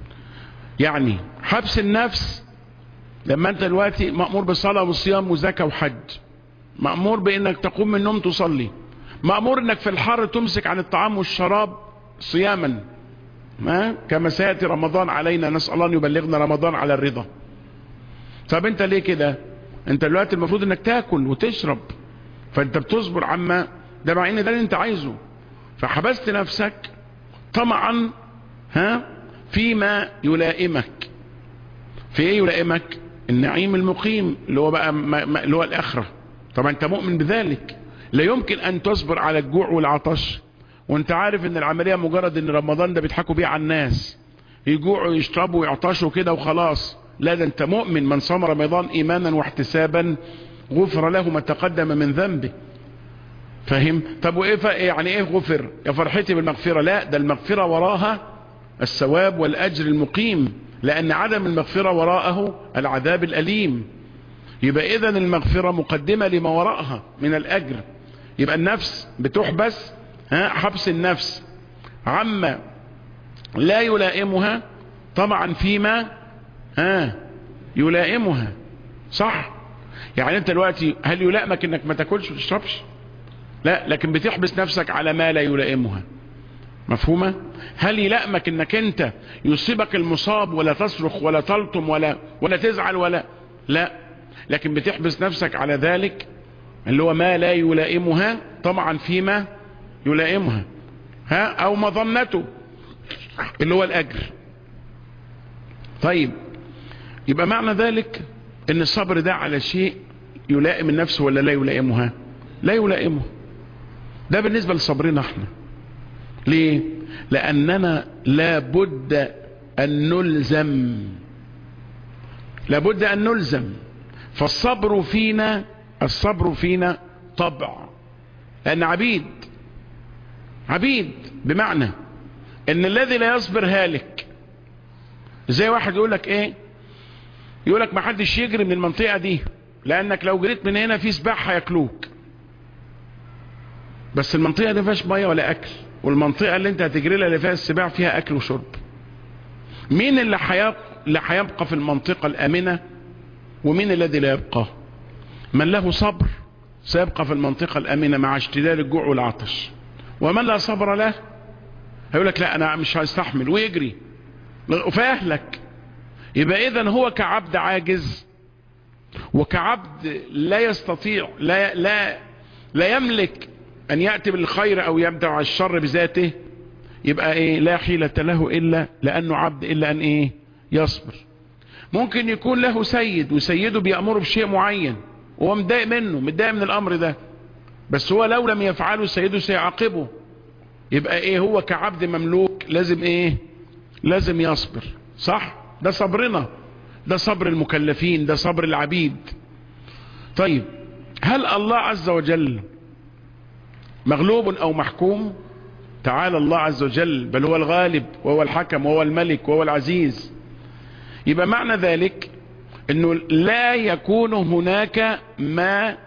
يعني حبس النفس لما انت دلوقتي مامور بالصلاه والصيام وزكاه وحج مامور بانك تقوم من النوم تصلي مامور انك في الحر تمسك عن الطعام والشراب صياما ما كما سياتي رمضان علينا نسال الله ان يبلغنا رمضان على الرضا طب انت ليه كده انت دلوقتي المفروض انك تاكل وتشرب فانت بتصبر عما ده مع ان ده اللي انت عايزه فحبست نفسك طمعا ها فيما يلائمك في ايه يلائمك النعيم المقيم اللي هو بقى ما ما اللي هو الاخره طبعا انت مؤمن بذلك لا يمكن ان تصبر على الجوع والعطش وانت عارف ان العمليه مجرد ان رمضان ده بيضحكوا بيه على الناس يجوعوا يشربوا ويعطشوا كده وخلاص لا ده انت مؤمن من صام رمضان ايمانا واحتسابا غفر له ما تقدم من ذنبه فاهم طب وايه يعني ايه غفر يا فرحتي بالمغفره لا ده المغفره وراها الثواب والاجر المقيم لان عدم المغفره وراءه العذاب الاليم يبقى اذا المغفره مقدمه لما وراءها من الاجر يبقى النفس بتحبس ها حبس النفس عما لا يلائمها طبعا فيما ها يلائمها صح يعني انت دلوقتي هل يلائمك انك ما تاكلش وتشربش لا لكن بتحبس نفسك على ما لا يلائمها مفهومة هل يلائمك انك انت يصيبك المصاب ولا تصرخ ولا تلطم ولا ولا تزعل ولا لا لكن بتحبس نفسك على ذلك اللي هو ما لا يلائمها طبعا فيما يلائمها ها او مظنته اللي هو الاجر طيب يبقى معنى ذلك ان الصبر ده على شيء يلائم النفس ولا لا يلائمها لا يلائمه ده بالنسبة لصبرنا احنا ليه لاننا لابد ان نلزم لابد ان نلزم فالصبر فينا الصبر فينا طبع لان عبيد عبيد بمعنى ان الذي لا يصبر هالك زي واحد يقول لك ايه يقول لك ما حدش يجري من المنطقة دي لانك لو جريت من هنا في سباح هياكلوك بس المنطقة دي فيهاش مية ولا اكل والمنطقة اللي انت هتجري لها اللي فيها السباع فيها اكل وشرب مين اللي حيبقى اللي هيبقى في المنطقة الامنة ومين الذي لا يبقى من له صبر سيبقى في المنطقة الامنة مع اشتداد الجوع والعطش ومن لا صبر له هيقول لك لا انا مش هستحمل ويجري فيهلك يبقى اذا هو كعبد عاجز وكعبد لا يستطيع لا لا لا يملك ان ياتي بالخير او يبدع الشر بذاته يبقى ايه لا حيلة له الا لانه عبد الا ان ايه يصبر ممكن يكون له سيد وسيده بيأمره بشيء معين وهو متضايق منه متضايق من الامر ده بس هو لو لم يفعله سيده سيعاقبه يبقى ايه هو كعبد مملوك لازم ايه لازم يصبر صح ده صبرنا ده صبر المكلفين ده صبر العبيد طيب هل الله عز وجل مغلوب او محكوم تعالى الله عز وجل بل هو الغالب وهو الحكم وهو الملك وهو العزيز يبقى معنى ذلك انه لا يكون هناك ما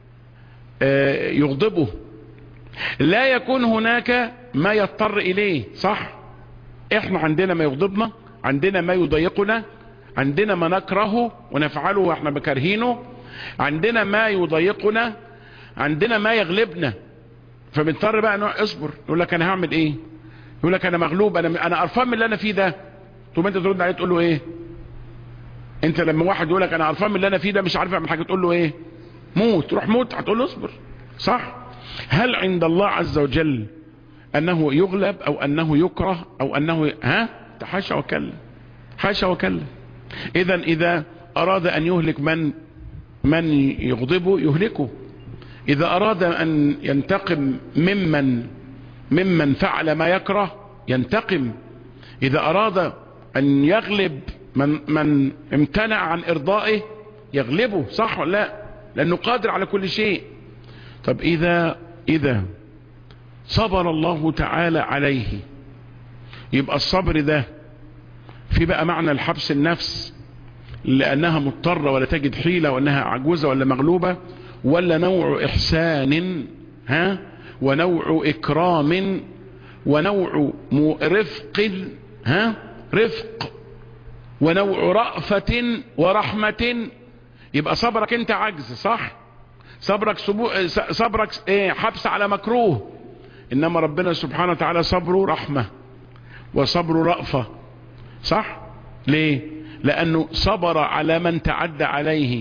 يغضبه لا يكون هناك ما يضطر اليه صح احنا عندنا ما يغضبنا عندنا ما يضايقنا عندنا ما نكرهه ونفعله واحنا بكرهينه عندنا ما يضايقنا عندنا ما يغلبنا فبنضطر بقى نوع اصبر يقول لك انا هعمل ايه يقول لك انا مغلوب انا انا قرفان من اللي انا فيه ده ثم انت ترد عليه تقول له ايه انت لما واحد يقول لك انا قرفان من اللي انا فيه ده مش عارف اعمل حاجه تقول له ايه موت روح موت هتقول له اصبر صح هل عند الله عز وجل انه يغلب او انه يكره او انه ها حاشا وكلا حاشا وكلا اذا اذا اراد ان يهلك من من يغضبه يهلكه إذا أراد أن ينتقم ممن ممن فعل ما يكره ينتقم إذا أراد أن يغلب من, من امتنع عن إرضائه يغلبه صح ولا لا لأنه قادر على كل شيء طب إذا إذا صبر الله تعالى عليه يبقى الصبر ده في بقى معنى الحبس النفس لأنها مضطرة ولا تجد حيلة وأنها عجوزة ولا مغلوبة ولا نوع إحسان ها ونوع إكرام ونوع رفق ها رفق ونوع رأفة ورحمة يبقى صبرك انت عجز صح صبرك سبو... صبرك ايه حبس على مكروه انما ربنا سبحانه وتعالى صبره رحمة وصبره رأفة صح ليه لانه صبر على من تعدى عليه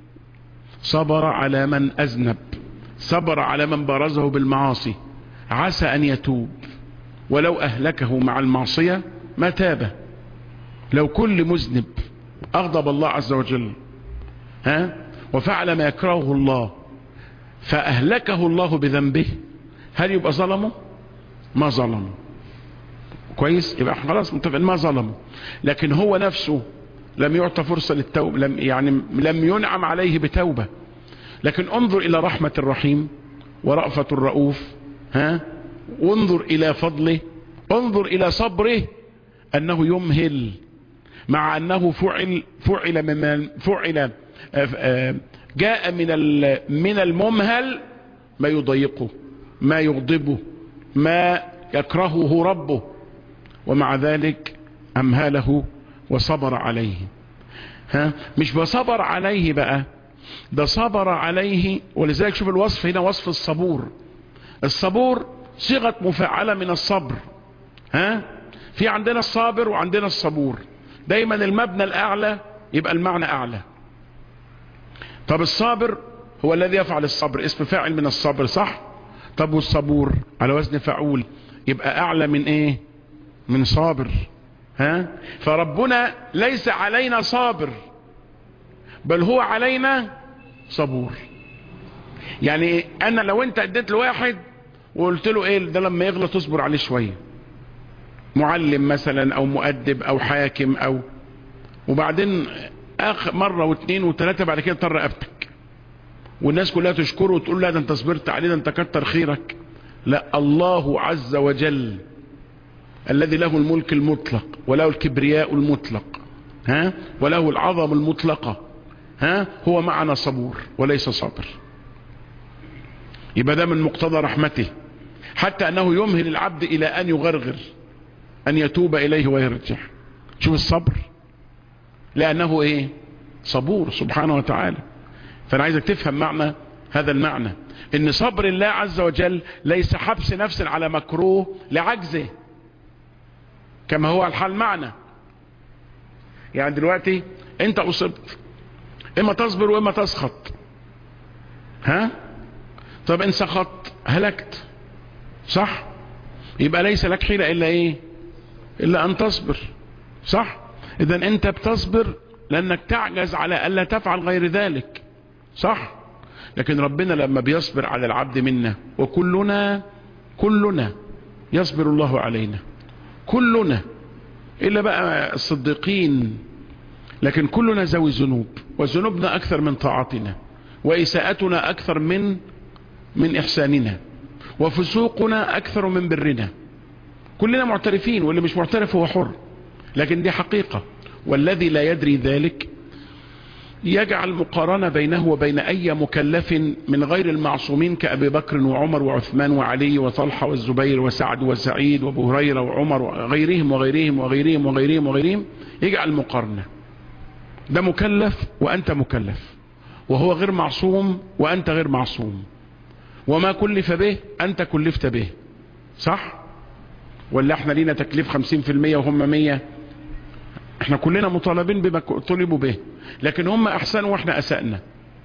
صبر على من اذنب صبر على من بارزه بالمعاصي عسى ان يتوب ولو اهلكه مع المعصية ما تاب لو كل مذنب اغضب الله عز وجل ها وفعل ما يكرهه الله فاهلكه الله بذنبه هل يبقى ظلمه ما ظلمه كويس يبقى خلاص متفقين ما ظلمه لكن هو نفسه لم يعطى فرصة للتوبة لم يعني لم ينعم عليه بتوبة لكن انظر الى رحمة الرحيم ورأفة الرؤوف ها وانظر الى فضله انظر الى صبره انه يمهل مع انه فعل فعل من فعل جاء من من الممهل ما يضيقه ما يغضبه ما يكرهه ربه ومع ذلك امهله وصبر عليه ها مش بصبر عليه بقى ده صبر عليه ولذلك شوف الوصف هنا وصف الصبور الصبور صيغة مفعلة من الصبر ها في عندنا الصابر وعندنا الصبور دايما المبنى الاعلى يبقى المعنى اعلى طب الصابر هو الذي يفعل الصبر اسم فاعل من الصبر صح طب والصبور على وزن فعول يبقى اعلى من ايه من صابر ها فربنا ليس علينا صابر بل هو علينا صبور يعني انا لو انت اديت لواحد وقلت له ايه ده لما يغلط اصبر عليه شويه معلم مثلا او مؤدب او حاكم او وبعدين اخ مرة واثنين وثلاثة بعد كده طر رقبتك والناس كلها تشكره وتقول لا ده انت صبرت عليه ده انت كتر خيرك لا الله عز وجل الذي له الملك المطلق وله الكبرياء المطلق ها وله العظم المطلقة ها هو معنا صبور وليس صابر يبقى ده من مقتضى رحمته حتى انه يمهل العبد الى ان يغرغر ان يتوب اليه ويرجع شوف الصبر لانه ايه صبور سبحانه وتعالى فانا عايزك تفهم معنى هذا المعنى ان صبر الله عز وجل ليس حبس نفس على مكروه لعجزه كما هو الحال معنا يعني دلوقتي انت اصبت اما تصبر واما تسخط ها طب ان سخطت هلكت صح يبقى ليس لك حيلة الا ايه الا ان تصبر صح اذا انت بتصبر لانك تعجز على الا تفعل غير ذلك صح لكن ربنا لما بيصبر على العبد منا وكلنا كلنا يصبر الله علينا كلنا الا بقى الصديقين لكن كلنا ذوي ذنوب وذنوبنا اكثر من طاعتنا واساءتنا اكثر من من احساننا وفسوقنا اكثر من برنا كلنا معترفين واللي مش معترف هو حر لكن دي حقيقة والذي لا يدري ذلك يجعل مقارنة بينه وبين أي مكلف من غير المعصومين كأبي بكر وعمر وعثمان وعلي وطلحة والزبير وسعد وسعيد وابو هريرة وعمر وغيرهم وغيرهم وغيرهم وغيرهم وغيرهم يجعل مقارنة ده مكلف وأنت مكلف وهو غير معصوم وأنت غير معصوم وما كلف به أنت كلفت به صح ولا احنا لينا تكليف خمسين في المية وهم مية احنا كلنا مطالبين بما طلبوا به لكن هم احسنوا واحنا اسأنا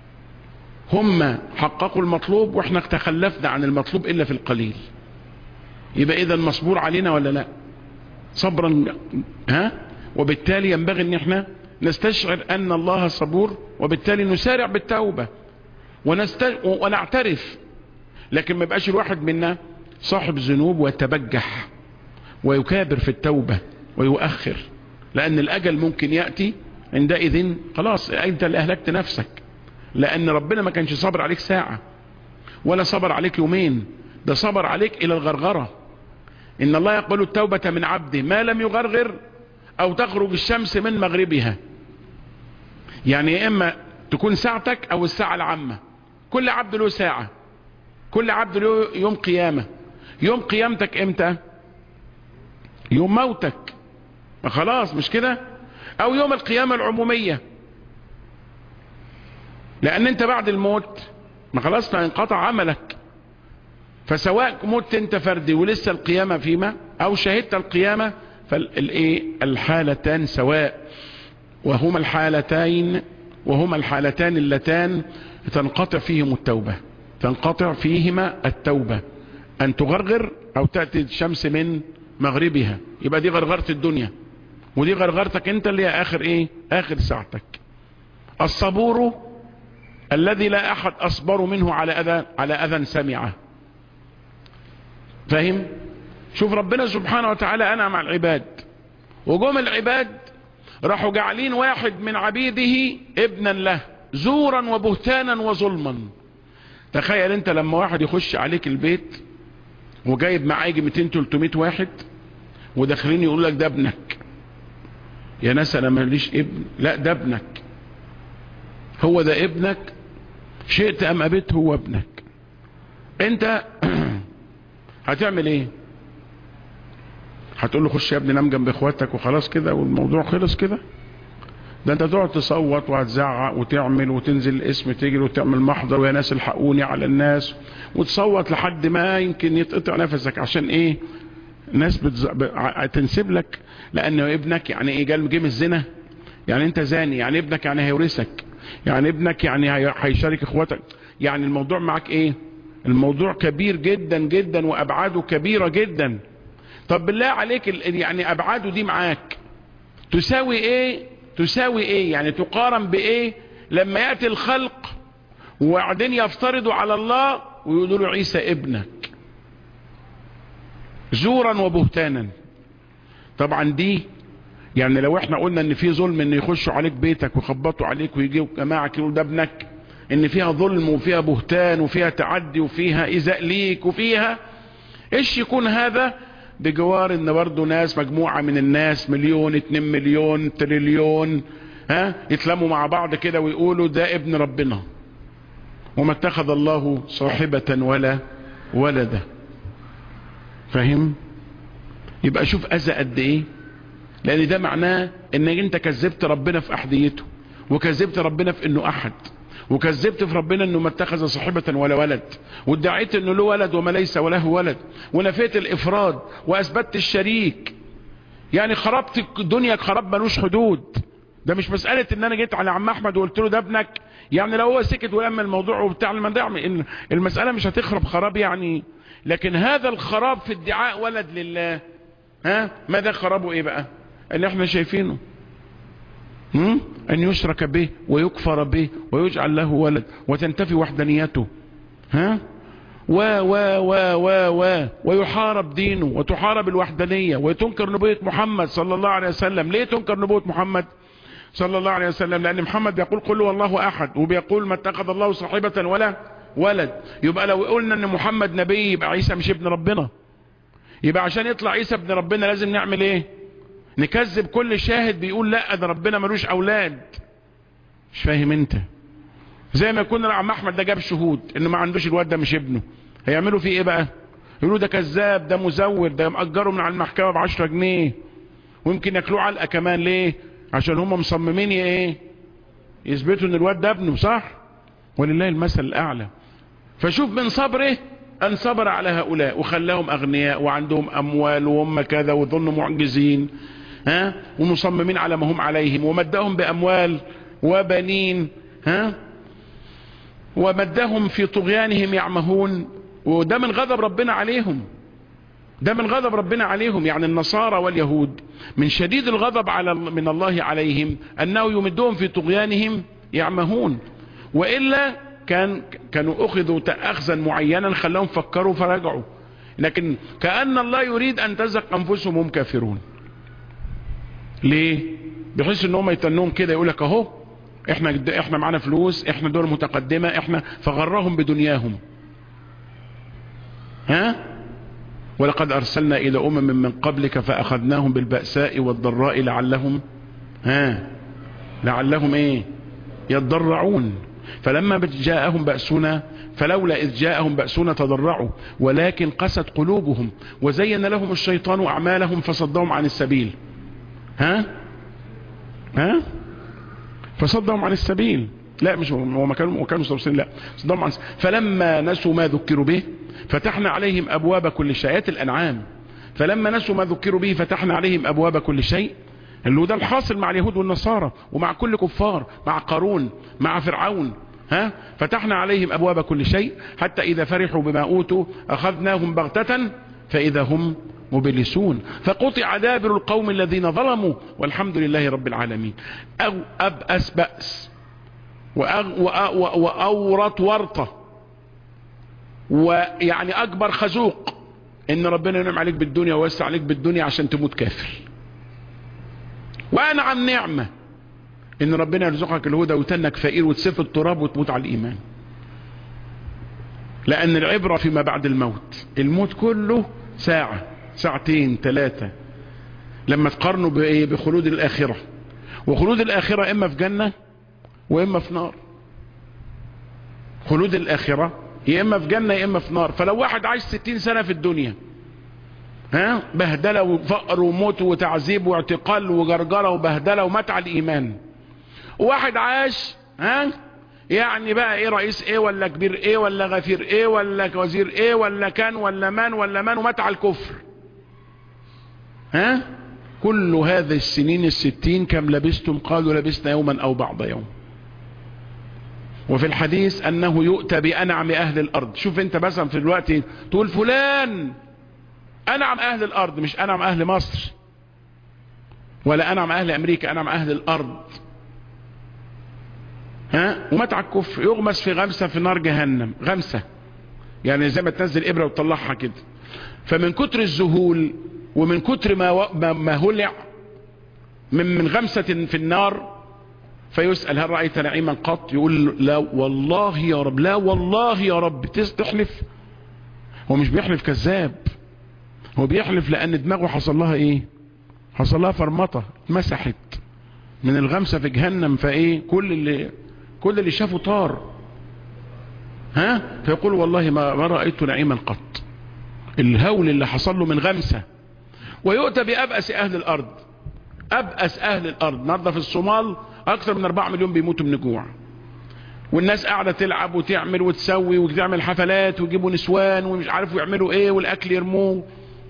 هم حققوا المطلوب واحنا تخلفنا عن المطلوب الا في القليل يبقى اذا مصبور علينا ولا لا صبرا ها وبالتالي ينبغي ان احنا نستشعر ان الله صبور وبالتالي نسارع بالتوبة ونست... ونعترف لكن ما يبقاش الواحد منا صاحب ذنوب ويتبجح ويكابر في التوبة ويؤخر لان الاجل ممكن يأتي عندئذ خلاص انت اللي اهلكت نفسك لان ربنا ما كانش صبر عليك ساعة ولا صبر عليك يومين ده صبر عليك الى الغرغرة ان الله يقبل التوبة من عبده ما لم يغرغر او تخرج الشمس من مغربها يعني يا اما تكون ساعتك او الساعة العامة كل عبد له ساعة كل عبد له يوم قيامة يوم قيامتك امتى يوم موتك ما خلاص مش كده او يوم القيامة العمومية لان انت بعد الموت ما خلاص انقطع عملك فسواء مت انت فردي ولسه القيامة فيما او شهدت القيامة فالايه الحالتان سواء وهما الحالتين وهما الحالتان اللتان تنقطع فيهم التوبة تنقطع فيهما التوبة ان تغرغر او تأتي الشمس من مغربها يبقى دي غرغرة الدنيا ودي غرغرتك انت اللي هي اخر ايه اخر ساعتك الصبور الذي لا احد اصبر منه على اذى على اذى سمعه فاهم شوف ربنا سبحانه وتعالى انعم على العباد وجم العباد راحوا جعلين واحد من عبيده ابنا له زورا وبهتانا وظلما تخيل انت لما واحد يخش عليك البيت وجايب معاه يجي 200 300 واحد وداخلين يقول لك ده ابنك يا ناس انا ماليش ابن لا ده ابنك هو ده ابنك شئت ام ابيت هو ابنك انت هتعمل ايه هتقول له خش يا ابني نام جنب اخواتك وخلاص كده والموضوع خلص كده ده انت تقعد تصوت وهتزعق وتعمل وتنزل الاسم تجري وتعمل محضر ويا ناس الحقوني على الناس وتصوت لحد ما يمكن يتقطع نفسك عشان ايه ناس بتز... تنسب لك لانه ابنك يعني ايه جال جيم الزنا يعني انت زاني يعني ابنك يعني هيورثك يعني ابنك يعني هيشارك اخواتك يعني الموضوع معك ايه الموضوع كبير جدا جدا وابعاده كبيرة جدا طب بالله عليك يعني ابعاده دي معاك تساوي ايه تساوي ايه يعني تقارن بايه لما يأتي الخلق وبعدين يفترضوا على الله ويقولوا له عيسى ابنك زورا وبهتانا طبعا دي يعني لو احنا قلنا ان في ظلم ان يخشوا عليك بيتك ويخبطوا عليك ويجيوا جماعة يقولوا ده ابنك ان فيها ظلم وفيها بهتان وفيها تعدي وفيها ايذاء ليك وفيها ايش يكون هذا بجوار ان برضه ناس مجموعة من الناس مليون اتنين مليون تريليون ها يتلموا مع بعض كده ويقولوا ده ابن ربنا وما اتخذ الله صاحبة ولا ولدا فاهم يبقى شوف اذى قد ايه لان ده معناه انك انت كذبت ربنا في احديته وكذبت ربنا في انه احد وكذبت في ربنا انه ما اتخذ صاحبة ولا ولد وادعيت انه له ولد وما ليس وله ولد ونفيت الافراد واثبتت الشريك يعني خربت الدنيا خراب ملوش حدود ده مش مسألة ان انا جيت على عم احمد وقلت له ده ابنك يعني لو هو سكت ولما الموضوع وبتاع الموضوع المسألة مش هتخرب خراب يعني لكن هذا الخراب في ادعاء ولد لله ها ماذا خربه ايه بقى اللي احنا شايفينه هم؟ ان يشرك به ويكفر به ويجعل له ولد وتنتفي وحدانيته ها و و و و و ويحارب دينه وتحارب الوحدانية وتنكر نبوة محمد صلى الله عليه وسلم ليه تنكر نبوة محمد صلى الله عليه وسلم لان محمد بيقول قل والله احد وبيقول ما اتخذ الله صاحبة ولا ولد يبقى لو قلنا ان محمد نبي يبقى عيسى مش ابن ربنا يبقى عشان يطلع عيسى ابن ربنا لازم نعمل ايه نكذب كل شاهد بيقول لا ده ربنا ملوش اولاد مش فاهم انت زي ما يكون عم احمد ده جاب شهود انه ما عندوش الواد ده مش ابنه هيعملوا فيه ايه بقى يقولوا ده كذاب ده مزور ده مأجره من على المحكمة بعشرة جنيه ويمكن ياكلوه علقة كمان ليه عشان هم مصممين ايه يثبتوا ان الواد ده ابنه صح ولله المثل الاعلى فشوف من صبره ان صبر على هؤلاء وخلاهم اغنياء وعندهم اموال وهم كذا وظنوا معجزين ها ومصممين على ما هم عليهم ومدهم باموال وبنين ها ومدهم في طغيانهم يعمهون وده من غضب ربنا عليهم ده من غضب ربنا عليهم يعني النصارى واليهود من شديد الغضب على من الله عليهم انه يمدهم في طغيانهم يعمهون والا كان كانوا اخذوا اخذا معينا خلاهم فكروا فرجعوا لكن كأن الله يريد ان تزق انفسهم هم كافرون ليه بحيث ان هم يتنهم كده يقول لك اهو احنا احنا معانا فلوس احنا دول متقدمة احنا فغرهم بدنياهم ها ولقد ارسلنا الى امم من قبلك فاخذناهم بالبأساء والضراء لعلهم ها لعلهم ايه يضرعون فلما جاءهم بأسنا فلولا إذ جاءهم بأسنا تضرعوا ولكن قست قلوبهم وزين لهم الشيطان أعمالهم فصدهم عن السبيل ها ها فصدهم عن السبيل لا مش هو ما كانوا كانوا مستوصين لا صدهم عن فلما نسوا ما ذكروا به فتحنا عليهم ابواب كل شيء ايات الانعام فلما نسوا ما ذكروا به فتحنا عليهم ابواب كل شيء اللي هو ده الحاصل مع اليهود والنصارى ومع كل كفار مع قارون مع فرعون ها فتحنا عليهم ابواب كل شيء حتى اذا فرحوا بما اوتوا اخذناهم بغتة فاذا هم مبلسون فقطع دابر القوم الذين ظلموا والحمد لله رب العالمين أو أبأس بأس وأورط ورطة ويعني أكبر خزوق إن ربنا ينعم عليك بالدنيا ويوسع عليك بالدنيا عشان تموت كافر وأنعم نعمة إن ربنا يرزقك الهدى وتنك فقير وتسف التراب وتموت على الإيمان لأن العبرة فيما بعد الموت الموت كله ساعة ساعتين ثلاثة لما تقارنوا بايه بخلود الاخرة وخلود الاخرة اما في جنة واما في نار خلود الاخرة يا اما في جنة يا اما في نار فلو واحد عايش ستين سنة في الدنيا ها بهدلة وفقر وموت وتعذيب واعتقال وجرجرة وبهدلة ومات على الايمان وواحد عاش ها يعني بقى ايه رئيس ايه ولا كبير ايه ولا غفير ايه ولا وزير ايه ولا كان ولا مان ولا مان ومات على الكفر ها كل هذه السنين الستين كم لبستم قالوا لبسنا يوما او بعض يوم وفي الحديث انه يؤتى بانعم اهل الارض شوف انت مثلا في الوقت تقول فلان انعم اهل الارض مش انعم اهل مصر ولا انعم اهل امريكا انعم اهل الارض ها ومات على الكفر يغمس في غمسة في نار جهنم غمسة يعني زي ما تنزل ابرة وتطلعها كده فمن كتر الذهول ومن كتر ما, و... ما, ما هلع من من غمسة في النار فيسأل هل رأيت نعيما قط يقول لا والله يا رب لا والله يا رب تحلف هو مش بيحلف كذاب هو بيحلف لأن دماغه حصل لها ايه حصل لها فرمطة اتمسحت من الغمسة في جهنم فايه كل اللي كل اللي شافه طار ها فيقول والله ما, ما رأيت نعيما قط الهول اللي حصل له من غمسة ويؤتى بأبأس أهل الأرض أبأس أهل الأرض النهارده في الصومال أكثر من 4 مليون بيموتوا من الجوع والناس قاعدة تلعب وتعمل وتسوي وتعمل حفلات ويجيبوا نسوان ومش عارفوا يعملوا ايه والأكل يرموه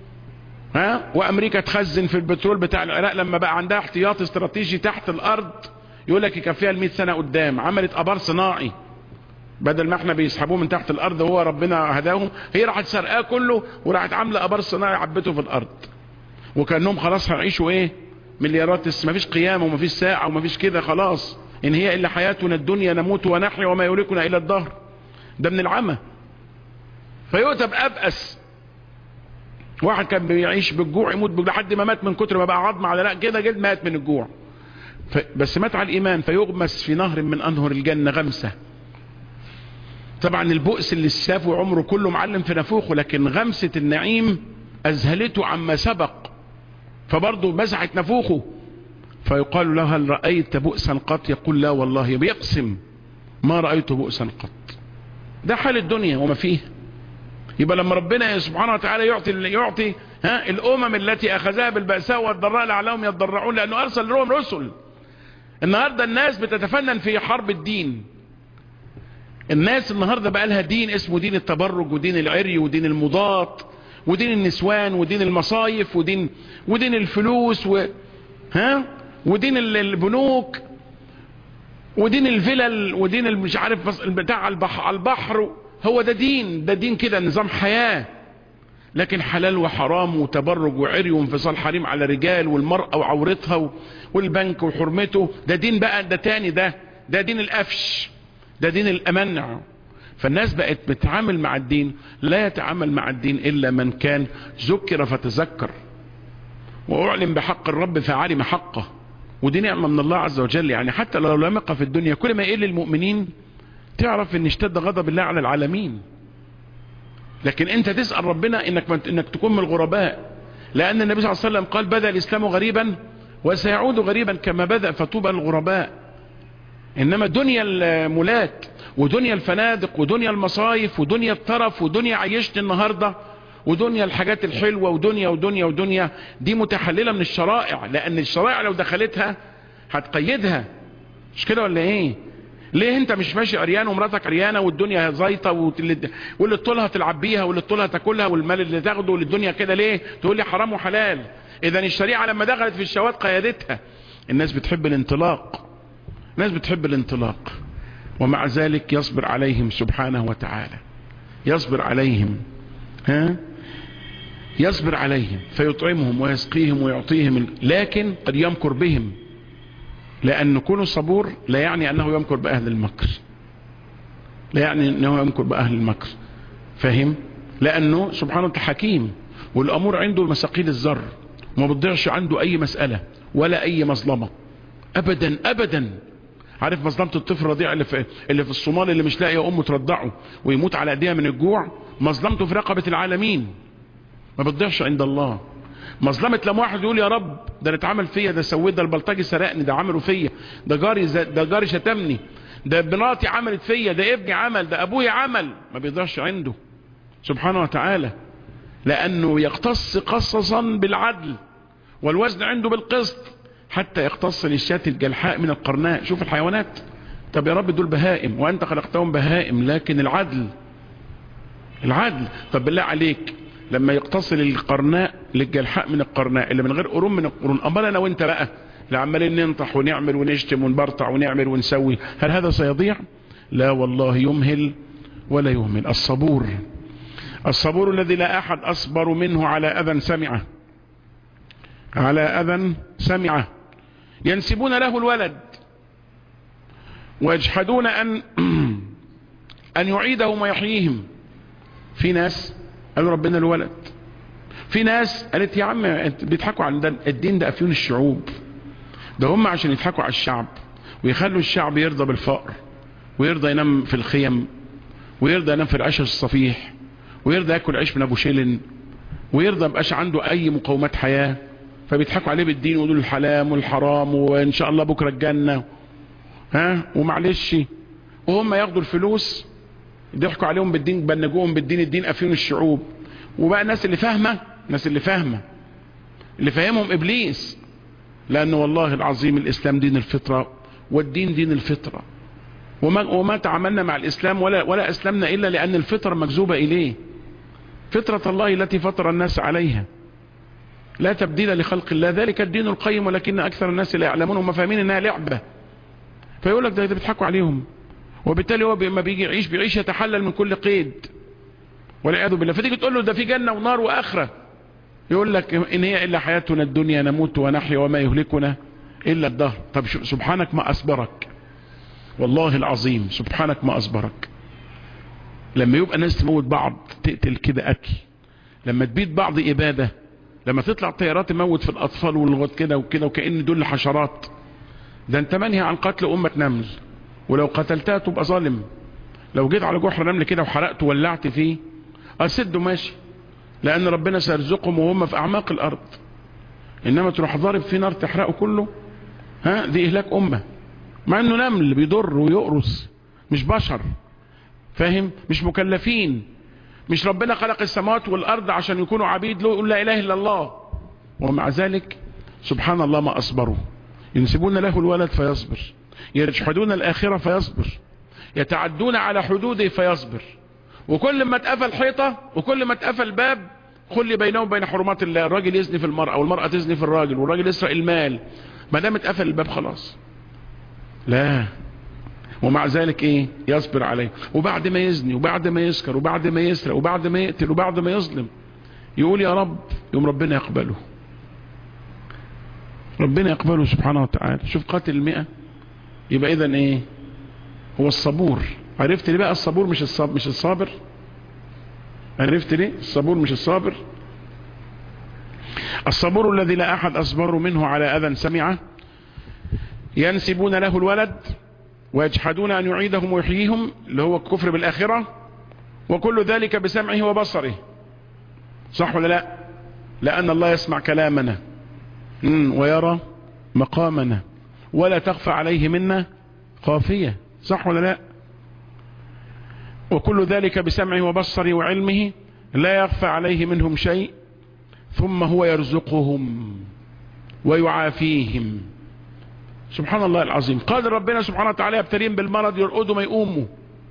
ها وأمريكا تخزن في البترول بتاع العراق لما بقى عندها احتياط استراتيجي تحت الأرض يقول لك يكفيها ال 100 سنة قدام عملت ابار صناعي بدل ما احنا بيسحبوه من تحت الارض وهو ربنا هداهم هي راحت سرقاه كله وراحت عامله ابار صناعي عبته في الارض وكانهم خلاص هيعيشوا ايه مليارات ما فيش قيامه وما فيش ساعه وما فيش كده خلاص ان هي الا حياتنا الدنيا نموت ونحيا وما يهلكنا الا الدهر ده من العمى فيؤتى بابأس واحد كان بيعيش بالجوع يموت لحد ما مات من كتر ما بقى عظم على لا كده جلد مات من الجوع بس مات على الإيمان فيغمس في نهر من أنهر الجنة غمسة طبعا البؤس اللي شافه عمره كله معلم في نفوخه لكن غمسة النعيم أذهلته عما سبق فبرضه مسحت نفوخه فيقال له هل رأيت بؤسا قط يقول لا والله بيقسم ما رأيت بؤسا قط ده حال الدنيا وما فيه يبقى لما ربنا سبحانه وتعالى يعطي يعطي ها الامم التي اخذها بالبأساء والضراء لعلهم يضرعون لانه ارسل لهم رسل النهاردة الناس بتتفنن في حرب الدين الناس النهاردة بقى لها دين اسمه دين التبرج ودين العري ودين المضاد ودين النسوان ودين المصايف ودين ودين الفلوس و ها ودين البنوك ودين الفلل ودين مش عارف بتاع البحر, البحر هو ده دين ده دين كده نظام حياة لكن حلال وحرام وتبرج وعري وانفصال حريم على رجال والمرأة وعورتها والبنك وحرمته ده دين بقى ده تاني ده ده دين القفش ده دين الأمنع فالناس بقت بتعامل مع الدين لا يتعامل مع الدين إلا من كان ذكر فتذكر وأعلم بحق الرب فعلم حقه ودي نعمة من الله عز وجل يعني حتى لو لم يقع في الدنيا كل ما يقل المؤمنين تعرف ان اشتد غضب الله على العالمين لكن انت تسأل ربنا انك, إنك تكون من الغرباء لان النبي صلى الله عليه وسلم قال بدأ الاسلام غريبا وسيعود غريبا كما بدأ فتوبى الغرباء انما دنيا المولات ودنيا الفنادق ودنيا المصايف ودنيا الطرف ودنيا عيشت النهاردة ودنيا الحاجات الحلوة ودنيا ودنيا ودنيا دي متحللة من الشرائع لان الشرائع لو دخلتها هتقيدها مش كده ولا ايه ليه انت مش ماشي عريان ومراتك عريانه والدنيا زيطه واللي طولها تلعب بيها واللي طولها تاكلها والمال اللي تاخده والدنيا كده ليه تقول لي حرام وحلال اذا الشريعه لما دخلت في الشهوات قيادتها الناس بتحب الانطلاق الناس بتحب الانطلاق ومع ذلك يصبر عليهم سبحانه وتعالى يصبر عليهم ها يصبر عليهم فيطعمهم ويسقيهم ويعطيهم لكن قد يمكر بهم لأن كونه صبور لا يعني أنه يمكر بأهل المكر لا يعني أنه يمكر بأهل المكر فهم لأنه سبحانه وتعالى حكيم والأمور عنده مساقيل الزر وما بتضيعش عنده أي مسألة ولا أي مظلمة أبدا أبدا عارف مظلمة الطفل الرضيع اللي في, اللي في الصومال اللي مش لاقي أمه ترضعه ويموت على أيديها من الجوع مظلمته في رقبة العالمين ما بتضيعش عند الله مظلمة لما واحد يقول يا رب ده اتعمل فيا ده سويت ده البلطجي سرقني ده عمله فيا ده جاري ده جاري شتمني ده بناتي عملت فيا ده ابني عمل ده ابويا عمل ما بيقدرش عنده سبحانه وتعالى لانه يقتص قصصا بالعدل والوزن عنده بالقسط حتى يقتص للشاة الجلحاء من القرناء شوف الحيوانات طب يا رب دول بهائم وانت خلقتهم بهائم لكن العدل العدل طب بالله عليك لما يقتصل القرناء للجلحاء من القرناء اللي من غير قرون من القرون امال انا وانت بقى اللي عمالين ننطح ونعمل ونشتم ونبرطع ونعمل ونسوي هل هذا سيضيع لا والله يمهل ولا يهمل الصبور الصبور الذي لا احد اصبر منه على اذى سمعه على اذى سمعه ينسبون له الولد ويجحدون ان ان يعيدهم ويحييهم في ناس قالوا ربنا الولد في ناس قالت يا عم بيضحكوا على ده الدين ده افيون الشعوب ده هم عشان يضحكوا على الشعب ويخلوا الشعب يرضى بالفقر ويرضى ينام في الخيم ويرضى ينام في العشش الصفيح ويرضى ياكل عيش من ابو شيلن ويرضى مبقاش عنده اي مقومات حياة فبيضحكوا عليه بالدين ويقولوا الحلام والحرام وان شاء الله بكرة الجنة ها ومعلش وهم ياخدوا الفلوس ضحكوا عليهم بالدين بنجوهم بالدين الدين افيون الشعوب وبقى الناس اللي فاهمة الناس اللي فاهمة اللي فاهمهم ابليس لان والله العظيم الاسلام دين الفطرة والدين دين الفطرة وما, وما تعاملنا مع الاسلام ولا, ولا اسلمنا الا لان الفطرة مجذوبة اليه فطرة الله التي فطر الناس عليها لا تبديل لخلق الله ذلك الدين القيم ولكن اكثر الناس لا يعلمون وما فاهمين انها لعبة فيقول لك ده بيضحكوا عليهم وبالتالي هو ما بيجي يعيش بيعيش يتحلل من كل قيد والعياذ بالله فتيجي تقول له ده في جنة ونار واخرة يقول لك ان هي الا حياتنا الدنيا نموت ونحيا وما يهلكنا الا الدهر طب سبحانك ما اصبرك والله العظيم سبحانك ما اصبرك لما يبقى ناس تموت بعض تقتل كده قتل لما تبيد بعض ابادة لما تطلع طيارات تموت في الاطفال والغد كده وكده وكأن دول حشرات ده انت منهي عن قتل امة نمل ولو قتلتها تبقى ظالم لو جيت على جحر نمل كده وحرقته وولعت فيه اسده ماشي لان ربنا سيرزقهم وهم في اعماق الارض انما تروح ضارب في نار تحرقه كله ها دي اهلاك امة مع انه نمل بيضر ويقرص مش بشر فاهم مش مكلفين مش ربنا خلق السماوات والارض عشان يكونوا عبيد له يقول لا اله الا الله ومع ذلك سبحان الله ما اصبروا ينسبون له الولد فيصبر يجحدون الآخرة فيصبر يتعدون على حدوده فيصبر وكل ما اتقفل حيطة وكل ما اتقفل باب خلي بينه وبين حرمات الله الراجل يزني في المرأة والمرأة تزني في الراجل والراجل يسرق المال ما دام اتقفل الباب خلاص لا ومع ذلك ايه يصبر عليه وبعد ما يزني وبعد ما يسكر وبعد ما يسرق وبعد ما يقتل وبعد ما يظلم يقول يا رب يوم ربنا يقبله ربنا يقبله سبحانه وتعالى شوف قاتل المئة يبقى اذا ايه هو الصبور عرفت ليه بقى الصبور مش الصابر مش الصابر عرفت ليه الصبور مش الصابر الصبور الذي لا احد اصبر منه على اذى سمعه ينسبون له الولد ويجحدون ان يعيدهم ويحييهم اللي هو الكفر بالاخره وكل ذلك بسمعه وبصره صح ولا لا لان الله يسمع كلامنا ويرى مقامنا ولا تخفى عليه منا خافية صح ولا لا وكل ذلك بسمعه وبصره وعلمه لا يخفى عليه منهم شيء ثم هو يرزقهم ويعافيهم سبحان الله العظيم قادر ربنا سبحانه وتعالى يبتليهم بالمرض يرقدوا ما يقوموا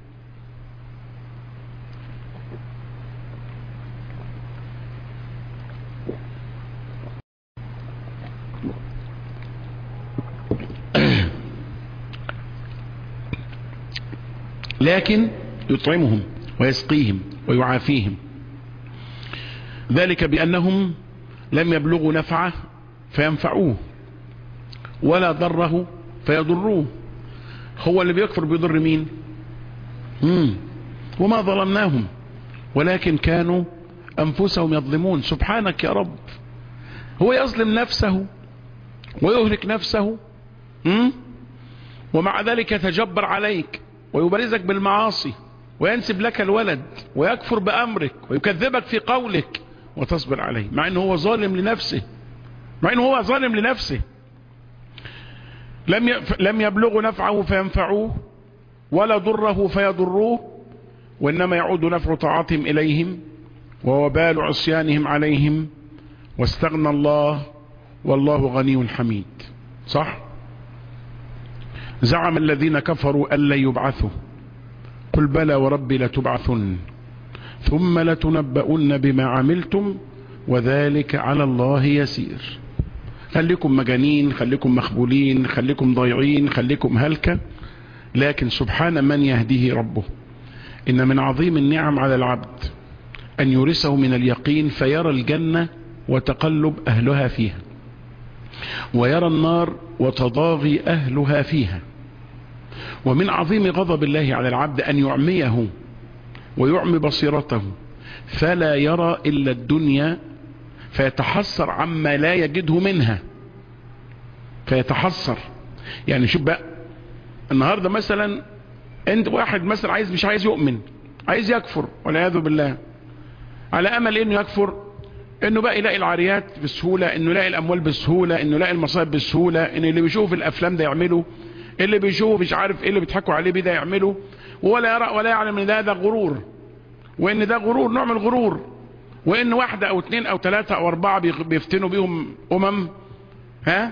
لكن يطعمهم ويسقيهم ويعافيهم ذلك بأنهم لم يبلغوا نفعه فينفعوه ولا ضره فيضروه هو اللي بيكفر بيضر مين مم. وما ظلمناهم ولكن كانوا أنفسهم يظلمون سبحانك يا رب هو يظلم نفسه ويهلك نفسه مم؟ ومع ذلك يتجبر عليك ويبرزك بالمعاصي وينسب لك الولد ويكفر بأمرك ويكذبك في قولك وتصبر عليه مع انه هو ظالم لنفسه مع انه هو ظالم لنفسه لم لم يبلغوا نفعه فينفعوه ولا ضره فيضروه وانما يعود نفع طاعتهم اليهم ووبال عصيانهم عليهم واستغنى الله والله غني حميد صح زعم الذين كفروا أن لن يبعثوا قل بلى وربي لتبعثن ثم لتنبؤن بما عملتم وذلك على الله يسير خليكم مجانين خليكم مخبولين خليكم ضايعين خليكم هلكة لكن سبحان من يهديه ربه إن من عظيم النعم على العبد أن يورثه من اليقين فيرى الجنة وتقلب أهلها فيها ويرى النار وتضاغي أهلها فيها ومن عظيم غضب الله على العبد أن يعميه ويعمي بصيرته فلا يرى إلا الدنيا فيتحسر عما لا يجده منها فيتحسر يعني شوف بقى النهاردة مثلا انت واحد مثلا عايز مش عايز يؤمن عايز يكفر والعياذ بالله على امل انه يكفر انه بقى يلاقي العاريات بسهولة انه يلاقي الاموال بسهولة انه يلاقي المصائب بسهولة ان اللي بيشوف الافلام ده يعمله اللي بيشوف مش عارف ايه اللي بيضحكوا عليه بيه ده يعمله ولا يرى ولا يعلم ان ده ده غرور وان ده غرور نوع من الغرور وان واحدة او اتنين او تلاتة او اربعة بيفتنوا بيهم امم ها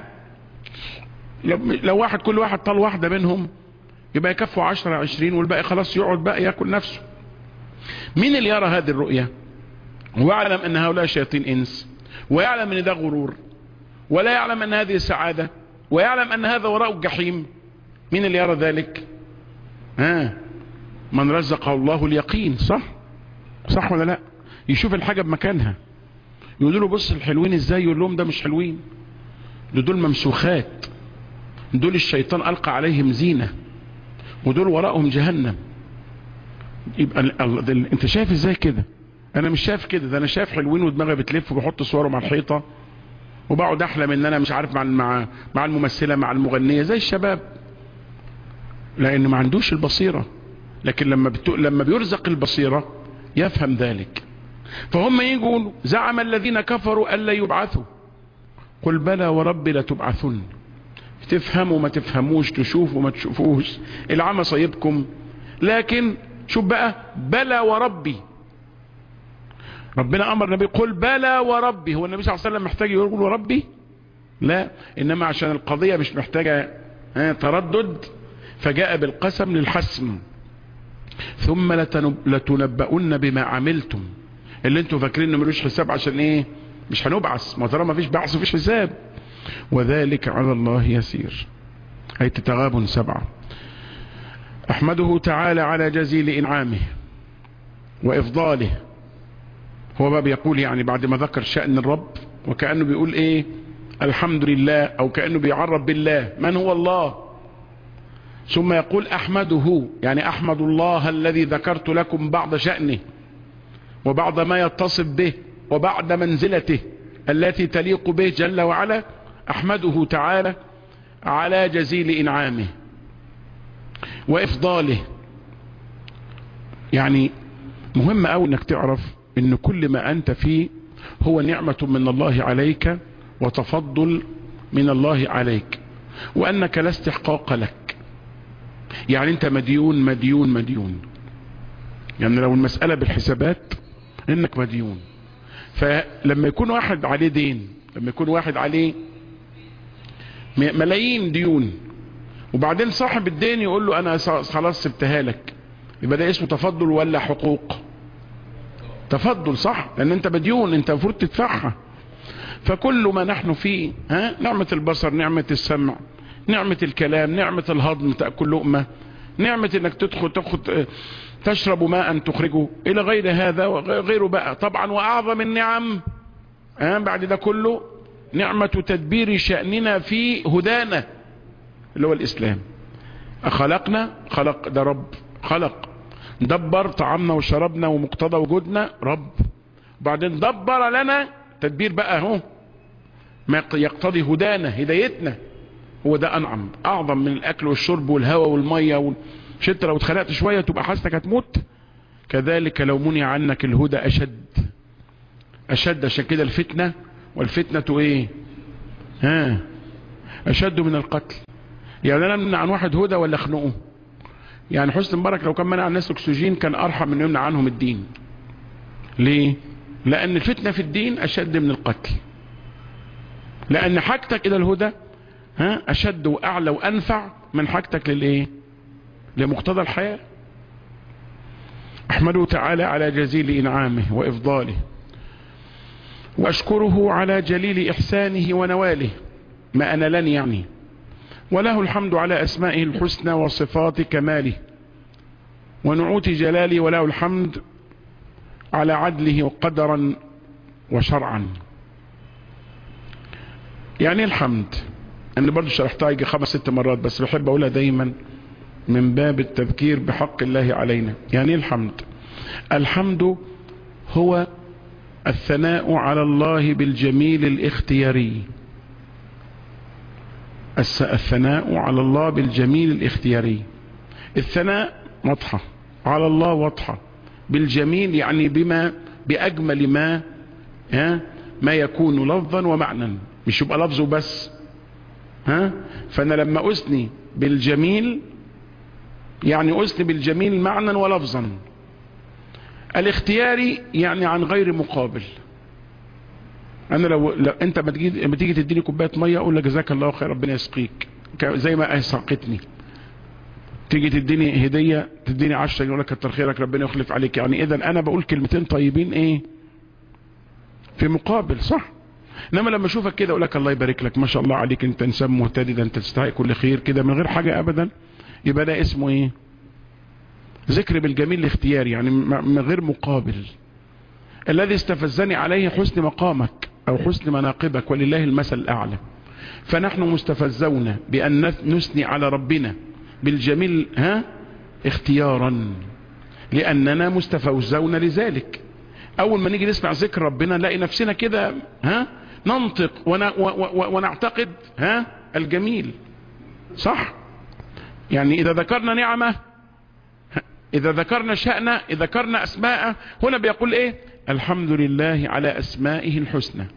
لو واحد كل واحد طال واحدة منهم يبقى يكفوا عشرة عشرين والباقي خلاص يقعد بقى ياكل نفسه مين اللي يرى هذه الرؤية ويعلم ان هؤلاء شياطين انس ويعلم ان ده غرور ولا يعلم ان هذه سعادة ويعلم ان هذا وراء الجحيم مين اللي يرى ذلك ها من رزقه الله اليقين صح صح ولا لا يشوف الحاجة بمكانها يقول له بص الحلوين ازاي يقول لهم ده مش حلوين ده دول ممسوخات دول الشيطان ألقى عليهم زينة ودول وراءهم جهنم يبقى ال... ال... انت شايف ازاي كده انا مش شايف كده ده انا شايف حلوين ودماغي بتلف وبحط صورهم على الحيطة وبقعد احلم ان انا مش عارف مع مع مع الممثلة مع المغنية زي الشباب لان ما عندوش البصيرة لكن لما بت... لما بيرزق البصيرة يفهم ذلك فهم يقولوا زعم الذين كفروا أن لا يبعثوا قل بلى وربي لتبعثن تفهموا ما تفهموش تشوفوا ما تشوفوش العمى صيبكم لكن شوف بقى بلى وربي ربنا امر النبي قل بلى وربي هو النبي صلى الله عليه وسلم محتاج يقول وربي لا انما عشان القضية مش محتاجة تردد فجاء بالقسم للحسم ثم لتنبؤن بما عملتم اللي انتوا فاكرين انه ملوش حساب عشان ايه مش هنبعث ما طالما مفيش بعث ومفيش حساب وذلك على الله يسير أي تتغاب سبعة أحمده تعالى على جزيل إنعامه وإفضاله هو بقى بيقول يعني بعد ما ذكر شأن الرب وكأنه بيقول ايه الحمد لله او كأنه بيعرف بالله من هو الله ثم يقول احمده يعني احمد الله الذي ذكرت لكم بعض شأنه وبعض ما يتصف به وبعد منزلته التي تليق به جل وعلا احمده تعالى على جزيل انعامه وافضاله يعني مهم قوي انك تعرف ان كل ما انت فيه هو نعمة من الله عليك وتفضل من الله عليك وانك لا استحقاق لك يعني انت مديون مديون مديون يعني لو المسألة بالحسابات انك مديون فلما يكون واحد عليه دين لما يكون واحد عليه ملايين ديون وبعدين صاحب الدين يقول له انا خلاص سبتها لك يبقى ده اسمه تفضل ولا حقوق تفضل صح لان انت مديون انت المفروض تدفعها فكل ما نحن فيه ها نعمة البصر نعمة السمع نعمة الكلام نعمة الهضم تأكل لقمة نعمة انك تدخل تاخد تشرب ماء تخرجه الى غير هذا وغيره بقى طبعا واعظم النعم ها بعد ده كله نعمة تدبير شأننا في هدانا اللي هو الاسلام خلقنا خلق ده رب خلق دبر طعامنا وشربنا ومقتضى وجودنا رب بعدين دبر لنا تدبير بقى اهو ما يقتضي هدانا هدايتنا هو ده انعم اعظم من الاكل والشرب والهواء والمية وال... مش انت لو اتخلقت شوية تبقى حاستك هتموت كذلك لو منع عنك الهدى اشد اشد عشان كده الفتنة والفتنة ايه ها اشد من القتل يعني انا امنع عن واحد هدى ولا اخنقه يعني حسن مبارك لو كان منع الناس اكسجين كان ارحم من يمنع عنهم الدين ليه لان الفتنة في الدين اشد من القتل لان حاجتك الى الهدى ها اشد واعلى وانفع من حاجتك للايه لمقتضى الحياة احمده تعالى على جزيل انعامه وافضاله واشكره على جليل احسانه ونواله ما انا لن يعني وله الحمد على اسمائه الحسنى وصفات كماله ونعوت جلاله وله الحمد على عدله قدرا وشرعا يعني الحمد انا برضو شرحتها يجي خمس ست مرات بس بحب اقولها دايما من باب التذكير بحق الله علينا يعني الحمد الحمد هو الثناء على الله بالجميل الاختياري الثناء على الله بالجميل الاختياري الثناء واضحة على الله واضحة بالجميل يعني بما بأجمل ما ها ما يكون لفظا ومعنى مش يبقى لفظه بس ها فانا لما اثني بالجميل يعني اثني بالجميل معنى ولفظا الاختياري يعني عن غير مقابل انا لو, لو انت ما تيجي لما تيجي تديني كوبايه ميه اقول لك جزاك الله خير ربنا يسقيك زي ما سقتني تيجي تديني هديه تديني 10 يقول لك كتر خيرك ربنا يخلف عليك يعني اذا انا بقول كلمتين طيبين ايه في مقابل صح انما لما اشوفك كده اقول لك الله يبارك لك ما شاء الله عليك انت انسان مهتدي ده انت تستحق كل خير كده من غير حاجه ابدا يبقى ده اسمه ايه ذكر بالجميل الاختياري يعني من غير مقابل الذي استفزني عليه حسن مقامك او حسن مناقبك ولله المثل الاعلى فنحن مستفزون بان نثني على ربنا بالجميل ها اختيارا لاننا مستفوزون لذلك اول ما نيجي نسمع ذكر ربنا نلاقي نفسنا كده ها ننطق ونعتقد ها الجميل صح يعني اذا ذكرنا نعمة اذا ذكرنا شأنه اذا ذكرنا اسماءه هنا بيقول ايه الحمد لله على اسمائه الحسنى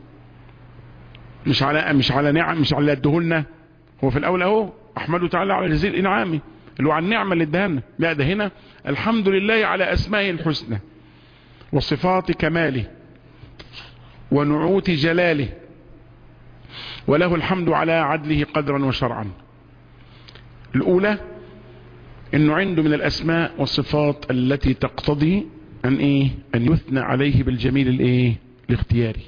مش على مش على نعم مش على ادهولنا هو في الاول اهو احمده تعالى على جزيل انعامه اللي هو على النعمه اللي ادهنا لا ده هنا الحمد لله على اسمائه الحسنى وصفات كماله ونعوت جلاله وله الحمد على عدله قدرا وشرعا الاولى انه عنده من الاسماء والصفات التي تقتضي ان ايه ان يثنى عليه بالجميل الايه الاختياري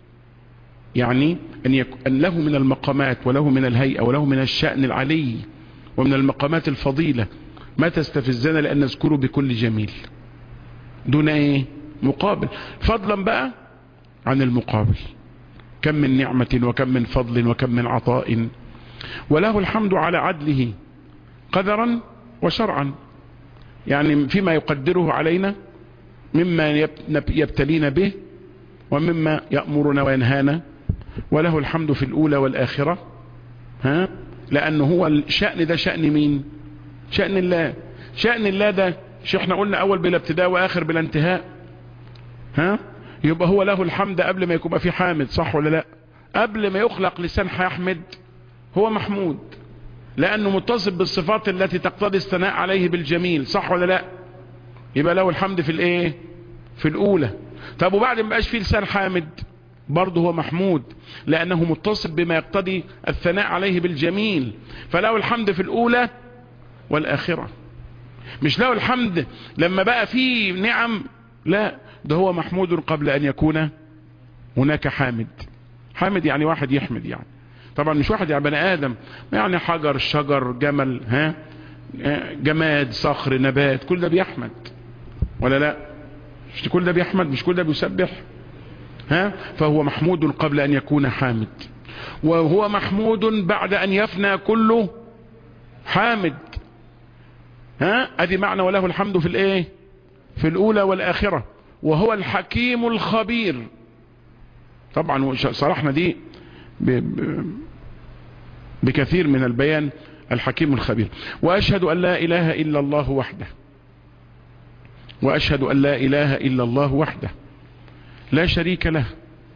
يعني ان, يك... أن له من المقامات وله من الهيئة وله من الشأن العلي ومن المقامات الفضيلة ما تستفزنا لان نذكره بكل جميل دون ايه مقابل فضلا بقى عن المقابل كم من نعمة وكم من فضل وكم من عطاء وله الحمد على عدله قدرا وشرعا يعني فيما يقدره علينا مما يبتلين به ومما يأمرنا وينهانا وله الحمد في الأولى والآخرة ها لأنه هو الشأن ده شأن مين شأن الله شأن الله ده مش احنا قلنا أول بلا ابتداء وآخر بلا انتهاء ها يبقى هو له الحمد قبل ما يكون في حامد صح ولا لا قبل ما يخلق لسان هيحمد هو محمود لأنه متصف بالصفات التي تقتضي الثناء عليه بالجميل صح ولا لا يبقى له الحمد في الايه في الأولى طب وبعد ما بقاش فيه لسان حامد برضه هو محمود لأنه متصف بما يقتضي الثناء عليه بالجميل فله الحمد في الأولى والآخرة مش له الحمد لما بقى فيه نعم لا ده هو محمود قبل أن يكون هناك حامد حامد يعني واحد يحمد يعني طبعا مش واحد يعني بني آدم يعني حجر شجر جمل ها جماد صخر نبات كل ده بيحمد ولا لا مش كل ده بيحمد مش كل ده بيسبح ها فهو محمود قبل أن يكون حامد وهو محمود بعد أن يفنى كله حامد ها ادي معنى وله الحمد في الايه في الاولى والاخرة وهو الحكيم الخبير طبعا صرحنا دي ب ب بكثير من البيان الحكيم الخبير واشهد ان لا اله الا الله وحده واشهد ان لا اله الا الله وحده لا شريك له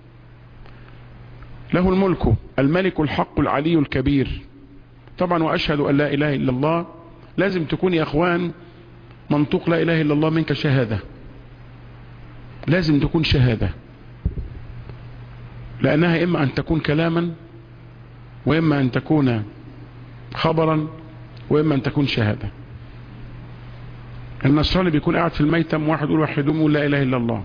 له الملك الملك الحق العلي الكبير طبعا واشهد ان لا اله الا الله لازم تكون يا اخوان منطوق لا اله الا الله منك شهادة لازم تكون شهادة لانها اما ان تكون كلاما واما ان تكون خبرا واما ان تكون شهادة النصراني بيكون قاعد في الميتم واحد يقول وحدهم يقول لا اله الا الله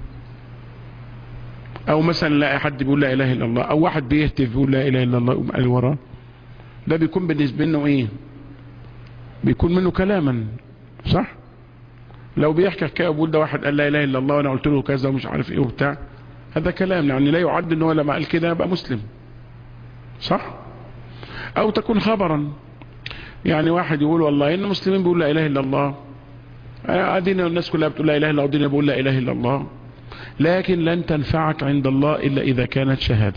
او مثلا لا حد بيقول لا اله الا الله او واحد بيهتف بيقول لا اله الا الله يقوم قال وراه ده بيكون بالنسبة لنا ايه بيكون منه كلاما صح لو بيحكي حكايه بيقول ده واحد قال لا اله الا الله وانا قلت له كذا ومش عارف ايه وبتاع هذا كلام يعني لا يعد ان هو لما قال كده يبقى مسلم صح او تكون خبرا يعني واحد يقول والله ان المسلمين بيقول لا اله الا الله ادينا الناس كلها بتقول لا اله الا الله ادينا بيقول لا اله الا الله لكن لن تنفعك عند الله الا اذا كانت شهاده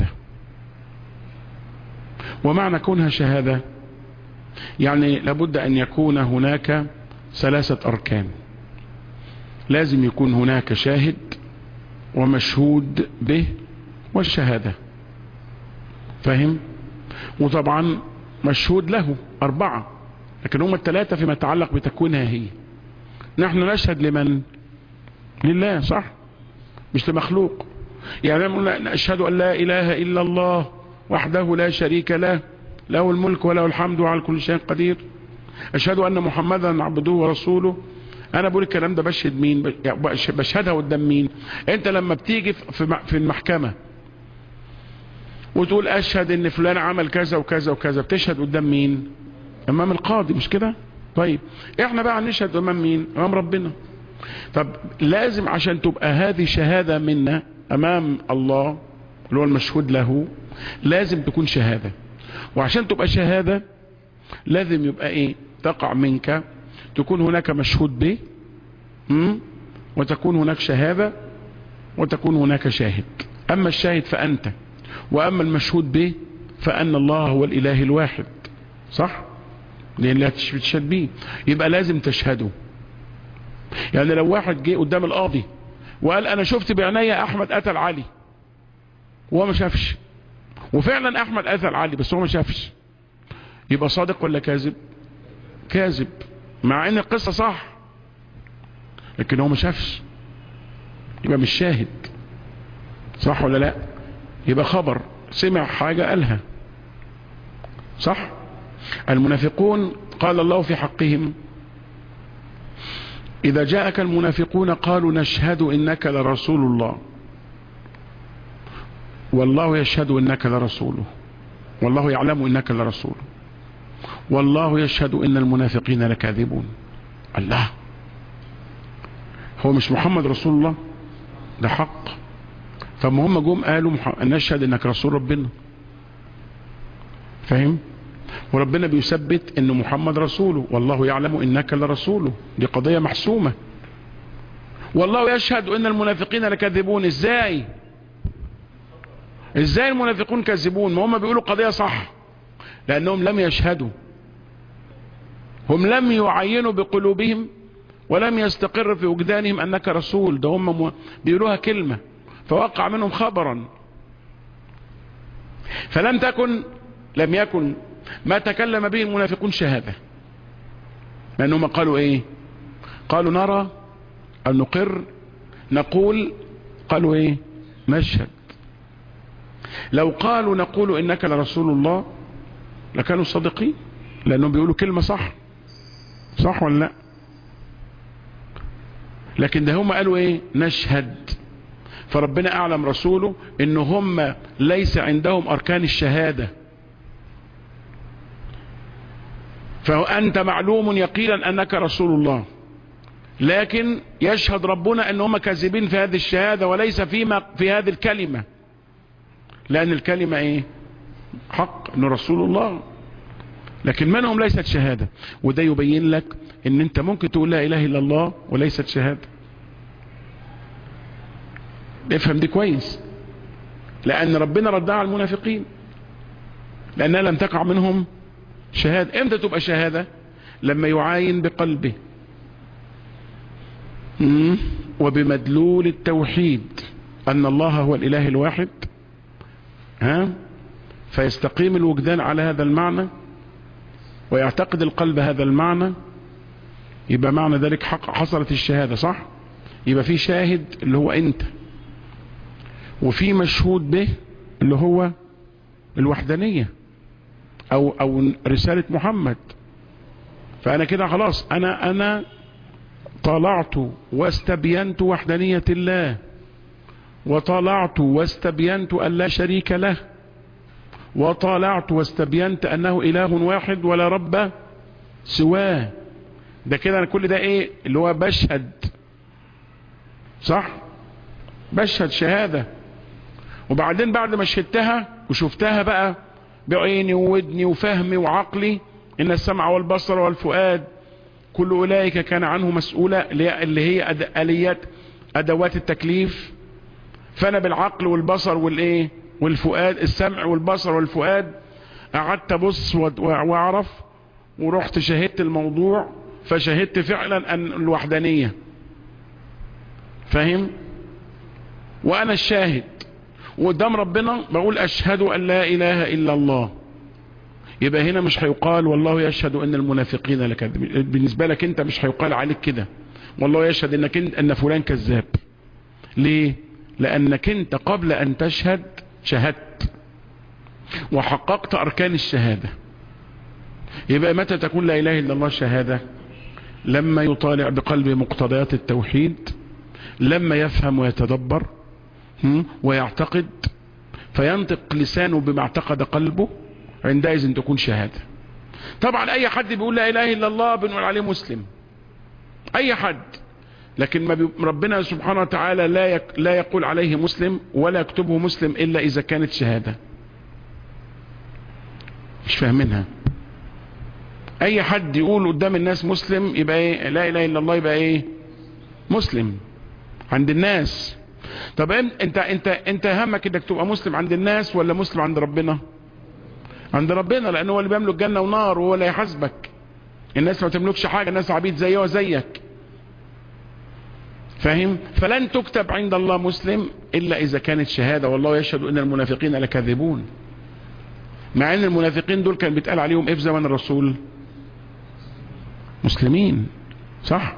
ومعنى كونها شهاده يعني لابد ان يكون هناك ثلاثة اركان لازم يكون هناك شاهد ومشهود به والشهادة فهم وطبعا مشهود له اربعة لكن هم الثلاثة فيما يتعلق بتكوينها هي نحن نشهد لمن لله صح مش لمخلوق يعني نشهد ان لا اله الا الله وحده لا شريك له له الملك وله الحمد وعلى كل شيء قدير اشهد ان محمدا عبده ورسوله انا بقول الكلام ده بشهد مين بشهدها قدام مين انت لما بتيجي في المحكمة وتقول اشهد ان فلان عمل كذا وكذا وكذا بتشهد قدام مين امام القاضي مش كده طيب احنا بقى نشهد امام مين امام ربنا طب لازم عشان تبقى هذه شهادة منا امام الله اللي هو المشهود له لازم تكون شهادة وعشان تبقى شهادة لازم يبقى ايه تقع منك تكون هناك مشهود به وتكون هناك شهادة وتكون هناك شاهد اما الشاهد فانت واما المشهود به فان الله هو الاله الواحد صح لان لا تشهد به يبقى لازم تشهده يعني لو واحد جه قدام القاضي وقال انا شفت بعينيا احمد قتل علي وهو ما شافش وفعلا احمد قتل علي بس هو ما شافش يبقى صادق ولا كاذب كاذب مع ان القصة صح لكن هو ما شافش يبقى مش شاهد صح ولا لا يبقى خبر سمع حاجة قالها صح المنافقون قال الله في حقهم إذا جاءك المنافقون قالوا نشهد إنك لرسول الله والله يشهد إنك لرسوله والله يعلم إنك لرسوله والله يشهد إن المنافقين لكاذبون الله هو مش محمد رسول الله ده حق فما هم جم قالوا نشهد انك رسول ربنا فاهم وربنا بيثبت ان محمد رسوله والله يعلم انك لرسوله دي قضية محسومة والله يشهد ان المنافقين لكذبون ازاي ازاي المنافقون كذبون ما هم بيقولوا قضية صح لانهم لم يشهدوا هم لم يعينوا بقلوبهم ولم يستقر في وجدانهم انك رسول ده هم بيقولوها كلمة فوقع منهم خبرا فلم تكن لم يكن ما تكلم به المنافقون شهادة لأنهم قالوا ايه قالوا نرى أو نقر نقول قالوا ايه نشهد لو قالوا نقول إنك لرسول الله لكانوا صادقين لأنهم بيقولوا كلمة صح صح ولا لا لكن ده هم قالوا ايه نشهد فربنا اعلم رسوله ان هم ليس عندهم اركان الشهادة فأنت معلوم يقينا أنك رسول الله لكن يشهد ربنا أن هم كاذبين في هذه الشهادة وليس فيما في هذه الكلمة لأن الكلمة إيه حق أنه رسول الله لكن منهم ليست شهادة وده يبين لك أن أنت ممكن تقول لا إله إلا الله وليست شهادة افهم دي كويس لأن ربنا ردها على المنافقين لأنها لم تقع منهم شهادة امتى تبقى شهادة لما يعاين بقلبه وبمدلول التوحيد ان الله هو الاله الواحد ها فيستقيم الوجدان على هذا المعنى ويعتقد القلب هذا المعنى يبقى معنى ذلك حق حصلت الشهادة صح يبقى في شاهد اللي هو انت وفي مشهود به اللي هو الوحدانية او او رسالة محمد فانا كده خلاص انا انا طلعت واستبينت وحدانية الله وطلعت واستبينت ان لا شريك له وطلعت واستبينت انه اله واحد ولا رب سواه ده كده انا كل ده ايه اللي هو بشهد صح بشهد شهادة وبعدين بعد ما شهدتها وشفتها بقى بعيني وودني وفهمي وعقلي ان السمع والبصر والفؤاد كل اولئك كان عنه مسؤولة اللي هي اليات ادوات التكليف فانا بالعقل والبصر والايه والفؤاد السمع والبصر والفؤاد قعدت ابص واعرف ورحت شهدت الموضوع فشهدت فعلا ان الوحدانية فاهم وانا الشاهد وقدام ربنا بقول اشهد ان لا اله الا الله يبقى هنا مش هيقال والله يشهد ان المنافقين لكذبين بالنسبة لك انت مش هيقال عليك كده والله يشهد انك انت ان فلان كذاب ليه لانك انت قبل ان تشهد شهدت وحققت اركان الشهادة يبقى متى تكون لا اله الا الله شهادة لما يطالع بقلب مقتضيات التوحيد لما يفهم ويتدبر ويعتقد فينطق لسانه بما اعتقد قلبه عندئذ تكون شهادة طبعا اي حد بيقول لا اله الا الله بنقول عليه مسلم اي حد لكن ما ربنا سبحانه وتعالى لا يك لا يقول عليه مسلم ولا يكتبه مسلم الا اذا كانت شهادة مش فاهمينها اي حد يقول قدام الناس مسلم يبقى ايه لا اله الا الله يبقى ايه مسلم عند الناس طب انت انت انت همك انك تبقى مسلم عند الناس ولا مسلم عند ربنا عند ربنا لانه هو اللي بيملك جنة ونار وهو اللي يحاسبك الناس ما تملكش حاجة الناس عبيد زيه وزيك فاهم فلن تكتب عند الله مسلم الا اذا كانت شهادة والله يشهد ان المنافقين لكاذبون مع ان المنافقين دول كان بيتقال عليهم ايه في زمن الرسول مسلمين صح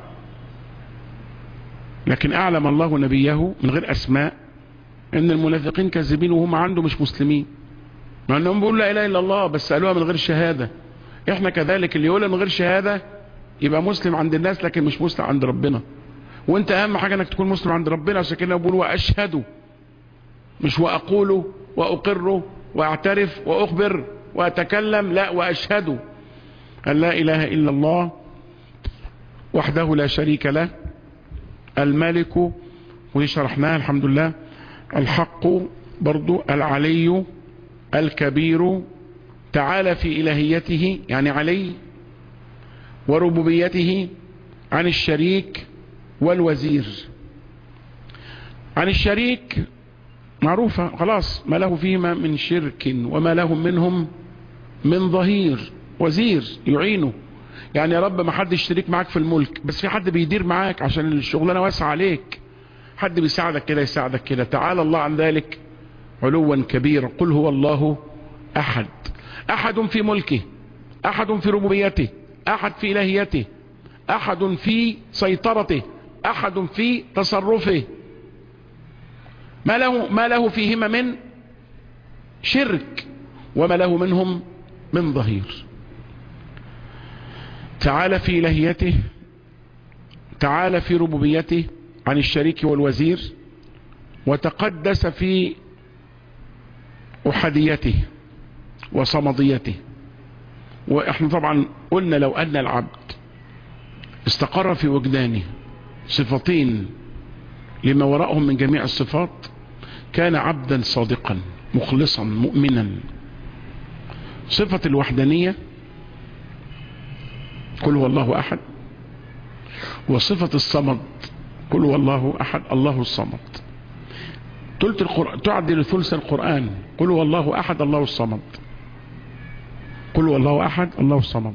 لكن اعلم الله نبيه من غير اسماء ان المنافقين كاذبين وهم عنده مش مسلمين مع انهم بيقولوا لا اله الا الله بس قالوها من غير شهادة احنا كذلك اللي يقولها من غير شهادة يبقى مسلم عند الناس لكن مش مسلم عند ربنا وانت اهم حاجة انك تكون مسلم عند ربنا عشان كده بقول واشهد مش واقول واقر واعترف واخبر واتكلم لا واشهد ان لا اله الا الله وحده لا شريك له الملك ودي شرحناها الحمد لله الحق برضو العلي الكبير تعالى في إلهيته يعني علي وربوبيته عن الشريك والوزير عن الشريك معروفة خلاص ما له فيهما من شرك وما لهم منهم من ظهير وزير يعينه يعني يا رب ما حد يشترك معاك في الملك بس في حد بيدير معاك عشان الشغلانة واسعة عليك حد بيساعدك كده يساعدك كده تعالى الله عن ذلك علوا كبيرا قل هو الله أحد أحد في ملكه أحد في ربوبيته أحد في إلهيته أحد في سيطرته أحد في تصرفه ما له, ما له فيهما من شرك وما له منهم من ظهير تعالى في إلهيته تعالى في ربوبيته عن الشريك والوزير وتقدس في أحديته وصمديته وإحنا طبعا قلنا لو أن العبد استقر في وجدانه صفتين لما وراءهم من جميع الصفات كان عبدا صادقا مخلصا مؤمنا صفة الوحدانية قل هو الله أحد وصفة الصمد قل هو الله أحد الله الصمد تلت القرآن تعدل ثلث القرآن قل هو الله أحد الله الصمد قل هو الله أحد الله الصمد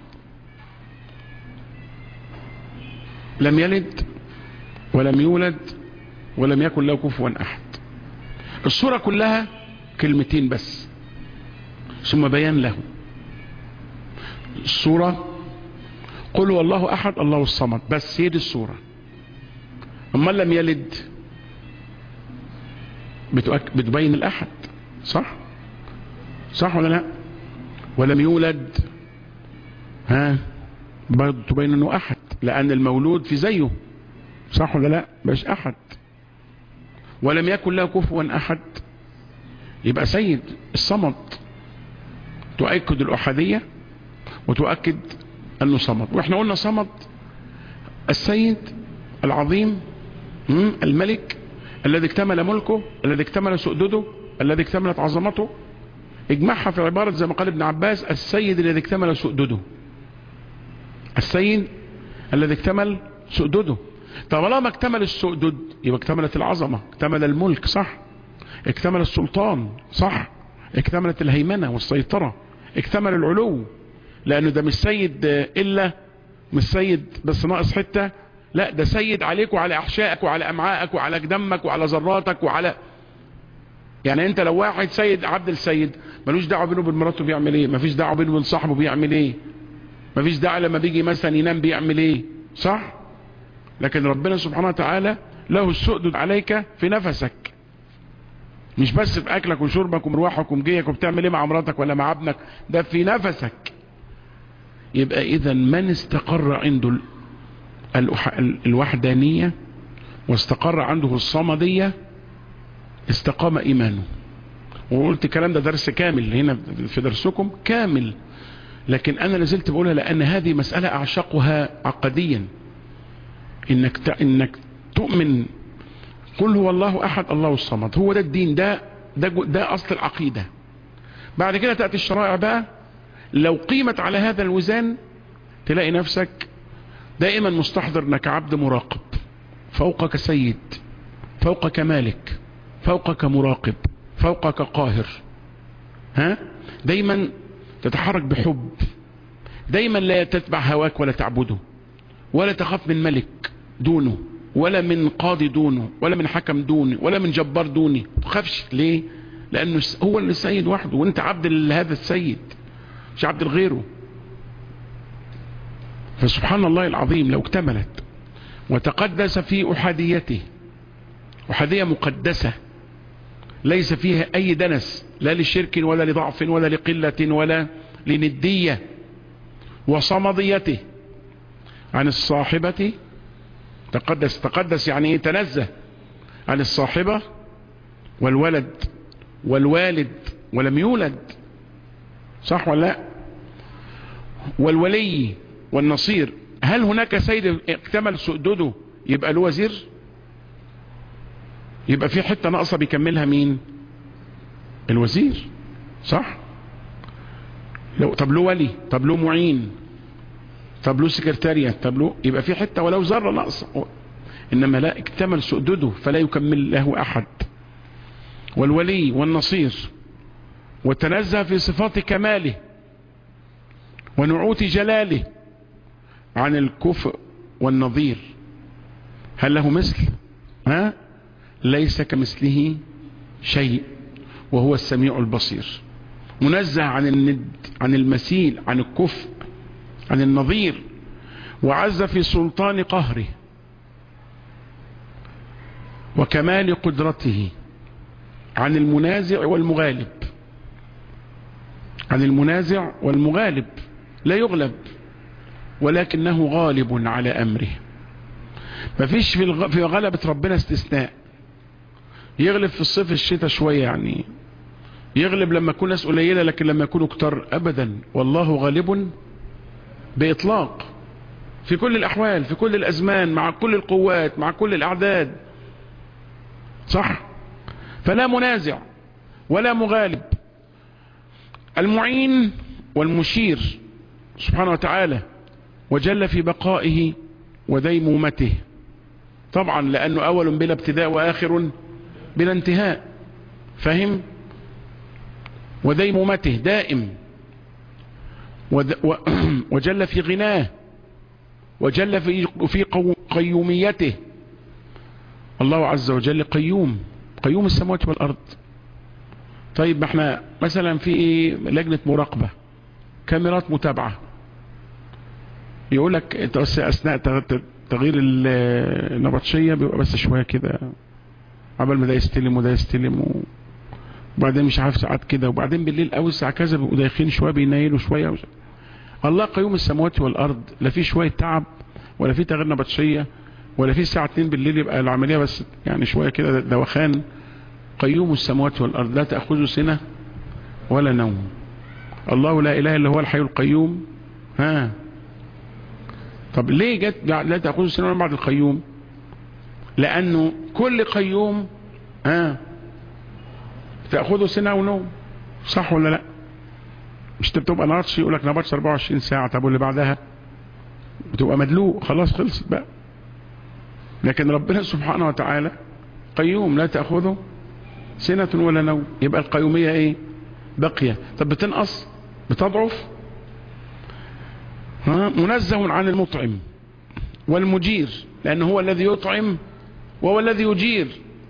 لم يلد ولم يولد ولم يكن له كفوا أحد الصورة كلها كلمتين بس ثم بيان له الصورة قل هو الله أحد الله الصمد بس هي دي الصورة أما لم يلد بتؤك... بتبين الأحد صح صح ولا لا ولم يولد ها برضه تبين انه احد لان المولود في زيه صح ولا لا مش احد ولم يكن له كفوا احد يبقى سيد الصمد تؤكد الاحادية وتؤكد انه صمد واحنا قلنا صمد السيد العظيم الملك الذي اكتمل ملكه الذي اكتمل سؤدده الذي اكتملت عظمته اجمعها في عبارة زي ما قال ابن عباس السيد الذي اكتمل سؤدده السيد الذي اكتمل سؤدده طالما اكتمل السؤدد يبقى اكتملت العظمة اكتمل الملك صح اكتمل السلطان صح اكتملت الهيمنة والسيطرة اكتمل العلو لانه ده مش سيد الا مش سيد بس ناقص حتة لا ده سيد عليك وعلى احشائك وعلى امعائك وعلى دمك وعلى ذراتك وعلى يعني انت لو واحد سيد عبد السيد ملوش دعوه بينه وبين مراته بيعمل ايه مفيش دعوه بينه وبين صاحبه بيعمل ايه مفيش دعوه لما بيجي مثلا ينام بيعمل ايه صح لكن ربنا سبحانه وتعالى له السؤدد عليك في نفسك مش بس في اكلك وشربك ومروحك ومجيك وبتعمل ايه مع مراتك ولا مع ابنك ده في نفسك يبقى اذا من استقر عنده الوحدانية واستقر عنده الصمدية استقام ايمانه وقلت الكلام ده درس كامل هنا في درسكم كامل لكن انا لازلت بقولها لان هذه مسألة اعشقها عقديا انك ت... انك تؤمن قل هو الله احد الله الصمد هو ده الدين ده ده, ده اصل العقيدة بعد كده تأتي الشرائع بقى لو قيمت على هذا الوزان تلاقي نفسك دائما مستحضر انك عبد مراقب فوقك سيد فوقك مالك فوقك مراقب فوقك قاهر ها دايما تتحرك بحب دايما لا تتبع هواك ولا تعبده ولا تخاف من ملك دونه ولا من قاضي دونه ولا من حكم دوني ولا من جبار دوني تخافش ليه لانه هو اللي السيد وحده وانت عبد لهذا السيد مش عبد لغيره فسبحان الله العظيم لو اكتملت وتقدس في أحاديته أحادية مقدسة ليس فيها أي دنس لا لشرك ولا لضعف ولا لقلة ولا لندية وصمضيته عن الصاحبة تقدس تقدس يعني ايه تنزه عن الصاحبة والولد والوالد ولم يولد صح ولا لا والولي والنصير هل هناك سيد اكتمل سؤدده يبقى له وزير يبقى في حتة ناقصة بيكملها مين الوزير صح لو طب له ولي طب له معين طب له سكرتارية طب له يبقى في حتة ولو ذرة ناقصة انما لا اكتمل سؤدده فلا يكمل له احد والولي والنصير وتنزه في صفات كماله ونعوت جلاله عن الكفء والنظير هل له مثل ها ليس كمثله شيء وهو السميع البصير منزه عن الند عن المثيل عن الكفء عن النظير وعز في سلطان قهره وكمال قدرته عن المنازع والمغالب عن المنازع والمغالب لا يغلب ولكنه غالب على أمره مفيش في, الغ... في غلبة ربنا استثناء يغلب في الصيف الشتاء شوية يعني يغلب لما يكون ناس قليلة لكن لما يكونوا كتار أبدا والله غالب بإطلاق في كل الأحوال في كل الأزمان مع كل القوات مع كل الأعداد صح فلا منازع ولا مغالب المعين والمشير سبحانه وتعالى وجل في بقائه وديمومته طبعا لأنه أول بلا ابتداء وآخر بلا انتهاء فهم وديمومته دائم وجل في غناه وجل في في قيوميته الله عز وجل قيوم قيوم السماوات والأرض طيب ما احنا مثلا في ايه لجنة مراقبة كاميرات متابعة يقول لك انت بس اثناء تغيير النبطشية بيبقى بس شوية كده عبال ما ده يستلم وده يستلم وبعدين مش عارف ساعات كده وبعدين بالليل قوي الساعة كذا بيبقوا دايخين شوية بينيلوا شوية وش... الله قيوم السماوات والأرض لا في شوية تعب ولا في تغيير نبطشية ولا في الساعة 2 بالليل يبقى العملية بس يعني شوية كده دوخان قيوم السماوات والأرض لا تأخذه سنة ولا نوم الله لا إله إلا هو الحي القيوم ها طب ليه جت لا تأخذه سنة ولا بعد القيوم لأنه كل قيوم ها تأخذه سنة ونوم صح ولا لا مش بتبقى نبطش يقول لك نبطش 24 ساعة طب واللي بعدها بتبقى مدلوق خلاص خلصت بقى لكن ربنا سبحانه وتعالى قيوم لا تأخذه سنة ولا نوم يبقى القيومية ايه بقية طب بتنقص بتضعف ها منزه عن المطعم والمجير لأنه هو الذي يطعم وهو الذي يجير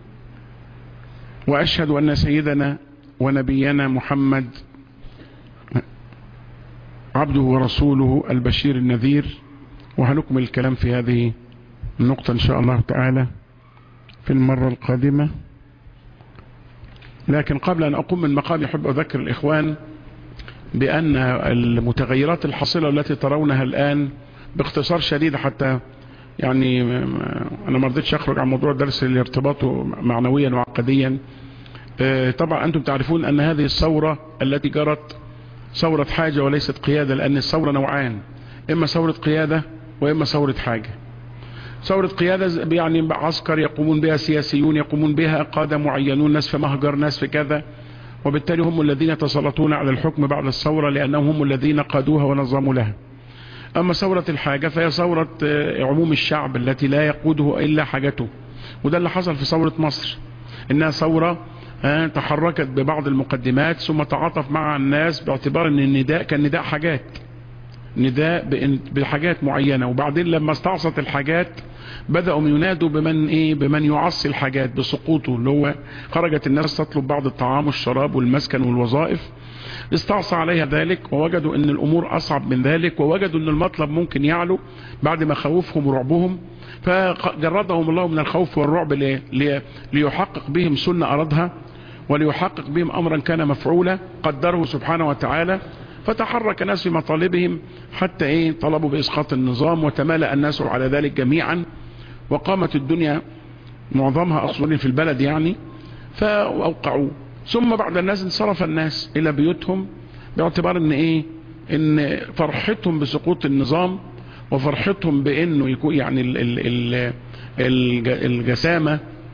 وأشهد أن سيدنا ونبينا محمد عبده ورسوله البشير النذير وهنكمل الكلام في هذه النقطة إن شاء الله تعالى في المرة القادمة لكن قبل أن أقوم من مقام يحب أذكر الإخوان بأن المتغيرات الحاصلة التي ترونها الآن باختصار شديد حتى يعني أنا ما رضيتش أخرج عن موضوع الدرس اللي ارتباطه معنويا وعقديا طبعا أنتم تعرفون أن هذه الثورة التي جرت ثورة حاجة وليست قيادة لأن الثورة نوعان إما ثورة قيادة وإما ثورة حاجة ثورة قيادة يعني عسكر يقومون بها سياسيون يقومون بها قادة معينون ناس في مهجر ناس في كذا وبالتالي هم الذين يتسلطون على الحكم بعد الثورة لأنهم هم الذين قادوها ونظموا لها أما ثورة الحاجة فهي ثورة عموم الشعب التي لا يقوده إلا حاجته وده اللي حصل في ثورة مصر إنها ثورة تحركت ببعض المقدمات ثم تعاطف مع الناس باعتبار أن النداء كان نداء حاجات نداء بحاجات معينة وبعدين لما استعصت الحاجات بدأوا ينادوا بمن ايه بمن يعصي الحاجات بسقوطه اللي هو خرجت الناس تطلب بعض الطعام والشراب والمسكن والوظائف استعصى عليها ذلك ووجدوا ان الامور اصعب من ذلك ووجدوا ان المطلب ممكن يعلو بعد ما خوفهم ورعبهم فجردهم الله من الخوف والرعب لي لي ليحقق بهم سنة ارادها وليحقق بهم امرا كان مفعولا قدره سبحانه وتعالى فتحرك الناس في مطالبهم حتى ايه طلبوا باسقاط النظام وتمالأ الناس على ذلك جميعا وقامت الدنيا معظمها اصلا في البلد يعني فاوقعوا ثم بعد الناس انصرف الناس الى بيوتهم باعتبار ان ايه ان فرحتهم بسقوط النظام وفرحتهم بانه يكون يعني ال ال ال الجسامة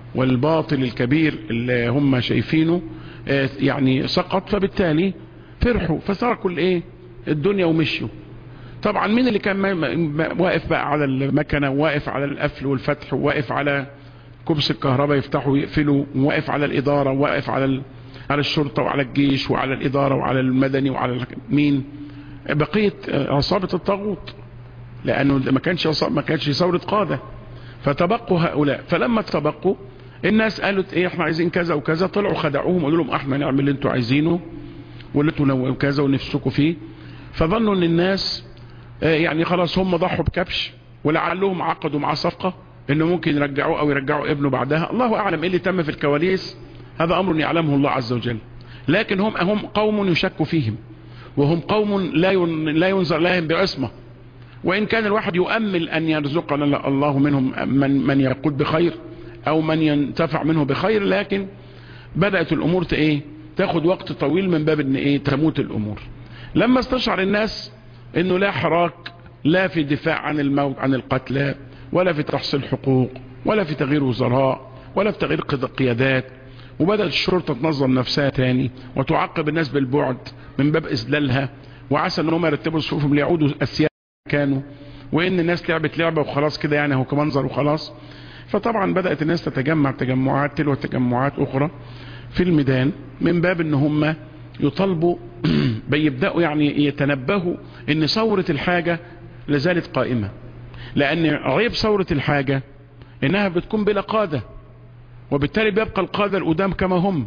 والباطل الكبير اللي هم شايفينه يعني سقط فبالتالي فرحوا فتركوا الايه الدنيا ومشوا طبعا مين اللي كان واقف بقى على المكنة واقف على القفل والفتح واقف على كبس الكهرباء يفتحوا ويقفلوا واقف على الإدارة واقف على على الشرطة وعلى الجيش وعلى الإدارة وعلى المدني وعلى مين بقية عصابة الطاغوت لأنه ما كانش ما كانش ثورة قادة فتبقوا هؤلاء فلما تبقوا الناس قالت ايه احنا عايزين كذا وكذا طلعوا خدعوهم قالوا لهم احنا نعمل اللي انتوا عايزينه واللي انتوا كذا ونفسكوا فيه فظنوا ان الناس يعني خلاص هم ضحوا بكبش ولعلهم عقدوا معاه صفقة انه ممكن يرجعوه او يرجعوا ابنه بعدها الله اعلم ايه اللي تم في الكواليس هذا امر يعلمه الله عز وجل لكن هم هم قوم يشك فيهم وهم قوم لا لا ينظر لهم بعصمه وان كان الواحد يؤمل ان يرزقنا الله منهم من من يقود بخير او من ينتفع منه بخير لكن بدات الامور ايه تاخد وقت طويل من باب ان ايه تموت الامور لما استشعر الناس انه لا حراك لا في دفاع عن الموت عن القتلى ولا في تحصيل حقوق ولا في تغيير وزراء ولا في تغيير قيادات وبدأت الشرطة تنظم نفسها تاني وتعاقب الناس بالبعد من باب إذلالها وعسى ان هم يرتبوا صفوفهم ليعودوا السياسة كانوا وان الناس لعبت لعبة وخلاص كده يعني هو كمنظر وخلاص فطبعا بدأت الناس تتجمع تجمعات تلو تجمعات اخرى في الميدان من باب ان هم يطالبوا بيبدأوا يعني يتنبهوا ان ثورة الحاجة لازالت قائمة لان عيب ثورة الحاجة انها بتكون بلا قادة وبالتالي بيبقى القادة القدام كما هم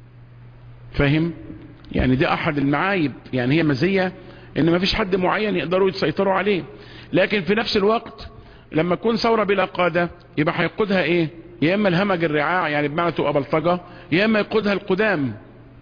فاهم يعني دي احد المعايب يعني هي مزية ان ما فيش حد معين يقدروا يسيطروا عليه لكن في نفس الوقت لما تكون ثورة بلا قادة يبقى هيقودها ايه يا اما الهمج الرعاع يعني بمعنى تبقى بلطجة يا اما يقودها القدام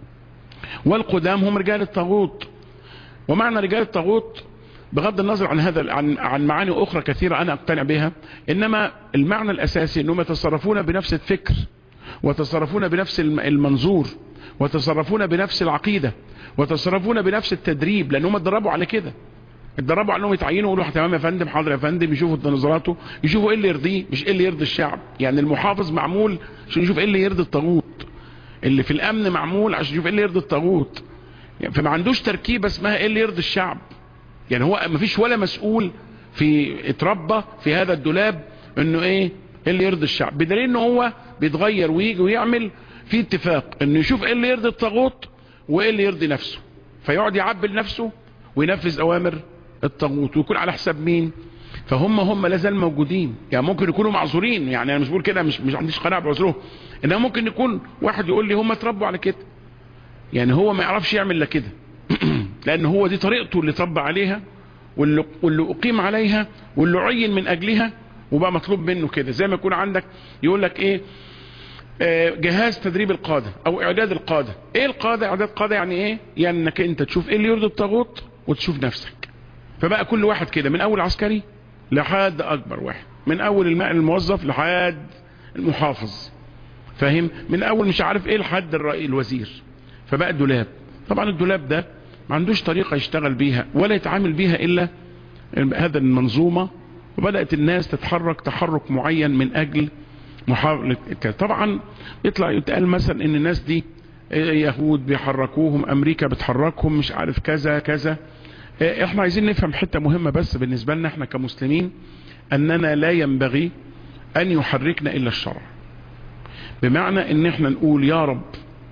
والقدام هم رجال الطاغوت ومعنى رجال الطاغوت بغض النظر عن هذا عن عن معاني اخرى كثيره انا اقتنع بها انما المعنى الاساسي انهم يتصرفون بنفس الفكر ويتصرفون بنفس المنظور ويتصرفون بنفس العقيده ويتصرفون بنفس التدريب لانهم اتدربوا على كده اتدربوا على انهم يتعينوا يقولوا تمام يا فندم حاضر يا فندم يشوفوا نظراته يشوفوا ايه اللي يرضيه مش ايه اللي يرضي الشعب يعني المحافظ معمول عشان يشوف ايه اللي يرضي الطاغوت اللي في الامن معمول عشان يشوف ايه اللي يرضي الطاغوت يعني فما عندوش تركيبه اسمها ايه اللي يرضي الشعب يعني هو ما فيش ولا مسؤول في اتربى في هذا الدولاب انه ايه اللي يرضي الشعب بدليل ان هو بيتغير ويجي ويعمل في اتفاق انه يشوف ايه اللي يرضي الطاغوت وايه اللي يرضي نفسه فيقعد يعبل نفسه وينفذ اوامر الطاغوت ويكون على حساب مين فهم هم لازال موجودين يعني ممكن يكونوا معذورين يعني انا مش بقول كده مش مش عنديش قناعه بعذرهم انما ممكن يكون واحد يقول لي هم اتربوا على كده يعني هو ما يعرفش يعمل الا كده لان هو دي طريقته اللي طبع عليها واللي, واللي اقيم عليها واللي عين من اجلها وبقى مطلوب منه كده زي ما يكون عندك يقول لك ايه آه جهاز تدريب القادة او اعداد القادة ايه القادة اعداد قادة يعني ايه يعني انك انت تشوف ايه اللي يرضي الطاغوت وتشوف نفسك فبقى كل واحد كده من اول عسكري لحد اكبر واحد من اول الماء الموظف لحد المحافظ فاهم من اول مش عارف ايه لحد الرأي الوزير فبقى الدولاب طبعا الدولاب ده ما عندوش طريقة يشتغل بيها ولا يتعامل بيها إلا هذا المنظومة وبدأت الناس تتحرك تحرك معين من أجل محاولة طبعا يطلع يتقال مثلا ان الناس دي يهود بيحركوهم امريكا بتحركهم مش عارف كذا كذا احنا عايزين نفهم حتة مهمة بس بالنسبة لنا احنا كمسلمين اننا لا ينبغي ان يحركنا الا الشرع بمعنى ان احنا نقول يا رب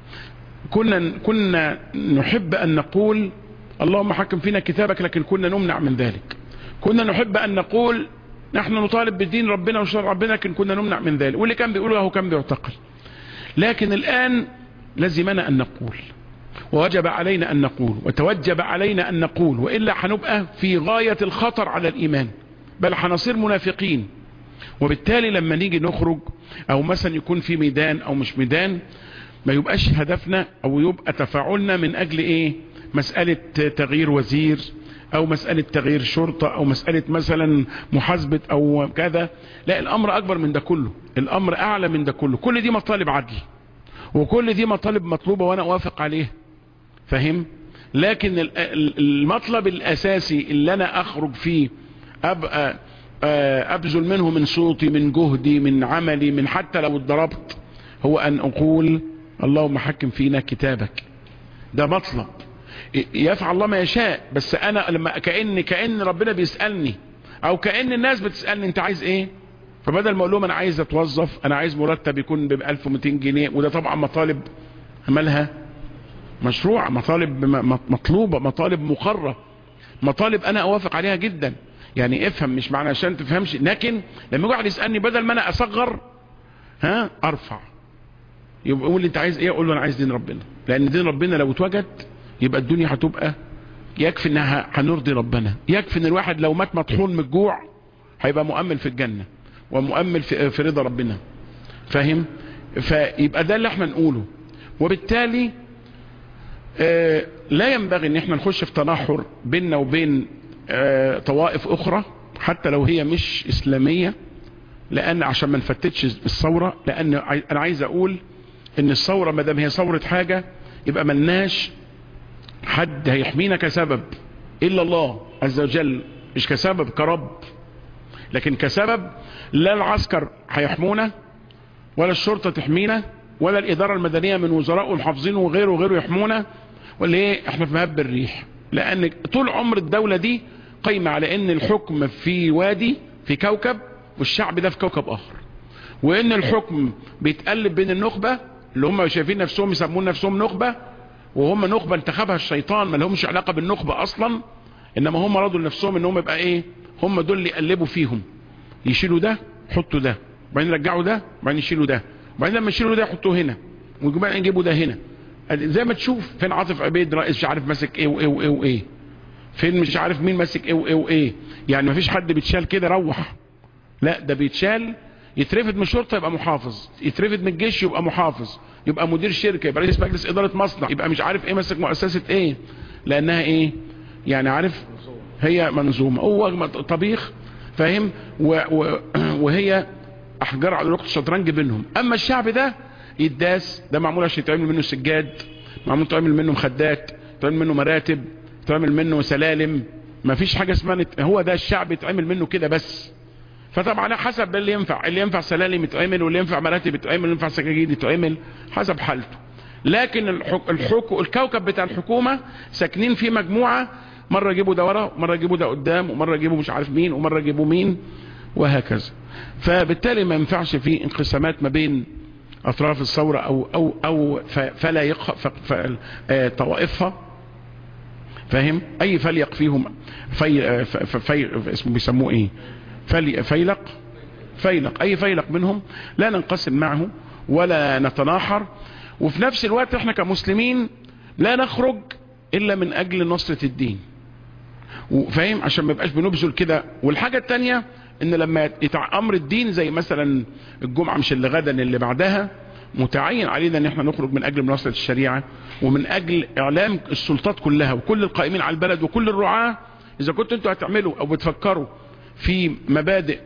كنا كنا نحب ان نقول اللهم حكم فينا كتابك لكن كنا نمنع من ذلك كنا نحب ان نقول نحن نطالب بدين ربنا وشرع ربنا لكن كنا نمنع من ذلك واللي كان بيقوله هو كان بيعتقل لكن الان لزمنا ان نقول ووجب علينا ان نقول وتوجب علينا ان نقول والا هنبقى في غاية الخطر على الايمان بل هنصير منافقين وبالتالي لما نيجي نخرج او مثلا يكون في ميدان او مش ميدان ما يبقاش هدفنا او يبقى تفاعلنا من اجل ايه مسألة تغيير وزير او مسألة تغيير شرطة او مسألة مثلا محاسبة او كذا لا الامر اكبر من ده كله الامر اعلى من ده كله كل دي مطالب عدل وكل دي مطالب مطلوبة وانا اوافق عليها فاهم لكن المطلب الاساسي اللي انا اخرج فيه ابقى ابذل منه من صوتي من جهدي من عملي من حتى لو اتضربت هو ان اقول اللهم حكم فينا كتابك ده مطلب يفعل الله ما يشاء بس انا لما كأن كأن ربنا بيسألني او كأن الناس بتسألني انت عايز ايه فبدل ما اقول لهم انا عايز اتوظف انا عايز مرتب يكون ب 1200 جنيه وده طبعا مطالب مالها مشروع مطالب مطلوبة مطالب مقرة مطالب انا اوافق عليها جدا يعني افهم مش معنى عشان تفهمش لكن لما يقعد يسألني بدل ما انا اصغر ها ارفع يبقى يقول لي انت عايز ايه اقول له انا عايز دين ربنا لان دين ربنا لو اتوجد يبقى الدنيا هتبقى يكفي انها هنرضي ربنا يكفي ان الواحد لو مات مطحون من الجوع هيبقى مؤمل في الجنة ومؤمل في, في رضا ربنا فاهم فيبقى ده اللي احنا نقوله وبالتالي آه لا ينبغي ان احنا نخش في تناحر بيننا وبين آه طوائف اخرى حتى لو هي مش اسلامية لان عشان ما نفتتش الثورة لان انا عايز اقول ان الثورة ما دام هي ثورة حاجة يبقى ملناش حد هيحمينا كسبب الا الله عز وجل مش كسبب كرب لكن كسبب لا العسكر هيحمونا ولا الشرطة تحمينا ولا الادارة المدنية من وزراء ومحافظين وغيره وغيره يحمونا ولا ايه احنا في مهب الريح لان طول عمر الدولة دي قايمة على ان الحكم في وادي في كوكب والشعب ده في كوكب اخر وان الحكم بيتقلب بين النخبة اللي هم شايفين نفسهم يسمون نفسهم نخبة وهم نخبة انتخبها الشيطان ما لهمش علاقة بالنخبة اصلا انما هم رضوا لنفسهم انهم يبقى ايه هم دول اللي يقلبوا فيهم يشيلوا ده يحطوا ده وبعدين يرجعوا ده وبعدين يشيلوا ده وبعدين لما يشيلوا ده يحطوه هنا وبعدين يجيبوا ده هنا زي ما تشوف فين عاطف عبيد رئيس مش عارف ماسك ايه وايه وايه وايه فين مش عارف مين ماسك ايه وايه وايه يعني ما فيش حد بيتشال كده روح لا ده بيتشال يترفد من الشرطه يبقى محافظ يترفد من الجيش يبقى محافظ يبقى مدير شركه يبقى رئيس مجلس اداره مصنع يبقى مش عارف ايه ماسك مؤسسه ايه لانها ايه يعني عارف هي منظومه هو طبيخ فاهم و و وهي احجار على ركن الشطرنج بينهم اما الشعب ده يداس ده معمول عشان يتعمل منه سجاد معمول يتعمل منه مخدات يتعمل منه مراتب يتعمل منه سلالم ما فيش حاجه اسمها هو ده الشعب يتعمل منه كده بس فطبعا حسب اللي ينفع اللي ينفع سلالم يتعمل واللي ينفع مراتب يتعمل واللي ينفع سجاجيد يتعمل حسب حالته لكن الحك... الحك... الكوكب بتاع الحكومة ساكنين فيه مجموعة مرة يجيبوا ده ورا ومرة يجيبوا ده قدام ومرة يجيبوا مش عارف مين ومرة يجيبوا مين وهكذا فبالتالي ما ينفعش في انقسامات ما بين اطراف الثورة او او او فلا يق ف... ف... آه... طوائفها فاهم اي فليق فيهم في... ف... في... اسمه بيسموه ايه فلي... فيلق فيلق اي فيلق منهم لا ننقسم معه ولا نتناحر وفي نفس الوقت احنا كمسلمين لا نخرج الا من اجل نصرة الدين فاهم عشان ما يبقاش بنبذل كده والحاجة التانية ان لما يتع امر الدين زي مثلا الجمعة مش اللي غدا اللي بعدها متعين علينا ان احنا نخرج من اجل مناصرة الشريعة ومن اجل اعلام السلطات كلها وكل القائمين على البلد وكل الرعاة اذا كنتوا انتوا هتعملوا او بتفكروا في مبادئ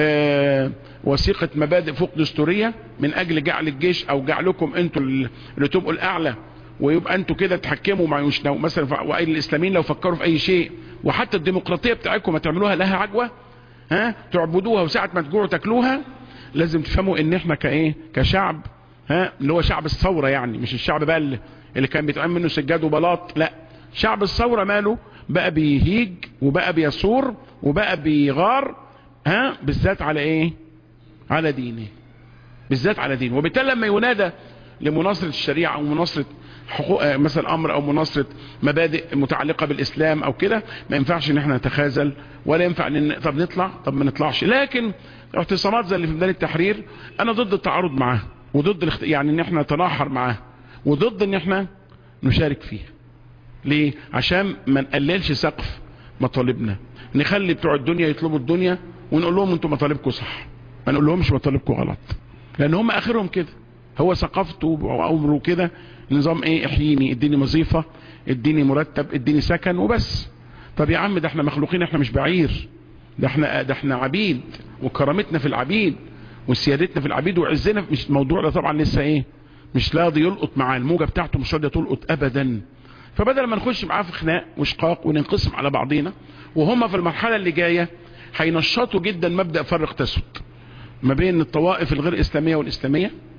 آه وثيقة مبادئ فوق دستورية من اجل جعل الجيش او جعلكم انتوا اللي تبقوا الاعلى ويبقى انتوا كده تحكموا مع يشنو مثلا وأين الاسلاميين لو فكروا في اي شيء وحتى الديمقراطية بتاعتكم هتعملوها لها عجوة ها تعبدوها وساعة ما تجوعوا تاكلوها لازم تفهموا ان احنا كايه كشعب ها اللي هو شعب الثورة يعني مش الشعب بقى اللي, اللي كان بيتعمل منه سجاد وبلاط لا شعب الثورة ماله بقى بيهيج وبقى بيصور وبقى بيغار ها بالذات على ايه على دينه بالذات على دينه وبالتالي لما ينادى لمناصرة الشريعة او مناصرة حقوق مثلا امر او مناصرة مبادئ متعلقة بالاسلام او كده ما ينفعش ان احنا نتخاذل ولا ينفع ان طب نطلع طب ما نطلعش لكن اعتصامات زي اللي في ميدان التحرير انا ضد التعارض معاه وضد الاخت... يعني ان احنا نتناحر معاه وضد ان احنا نشارك فيه ليه عشان ما نقللش سقف مطالبنا نخلي بتوع الدنيا يطلبوا الدنيا ونقول لهم انتوا مطالبكم صح ما نقول لهمش مطالبكم غلط لان هم اخرهم كده هو ثقافته وعمره كده نظام ايه احييني اديني وظيفة اديني مرتب اديني سكن وبس طب يا عم ده احنا مخلوقين احنا مش بعير ده احنا ده احنا عبيد وكرامتنا في العبيد وسيادتنا في العبيد وعزنا مش الموضوع ده طبعا لسه ايه مش راضي يلقط معاه الموجة بتاعته مش راضية تلقط ابدا فبدل ما نخش معاه في خناق وشقاق وننقسم على بعضينا وهم في المرحلة اللي جاية هينشطوا جدا مبدأ فرق تسد ما بين الطوائف الغير اسلامية والاسلامية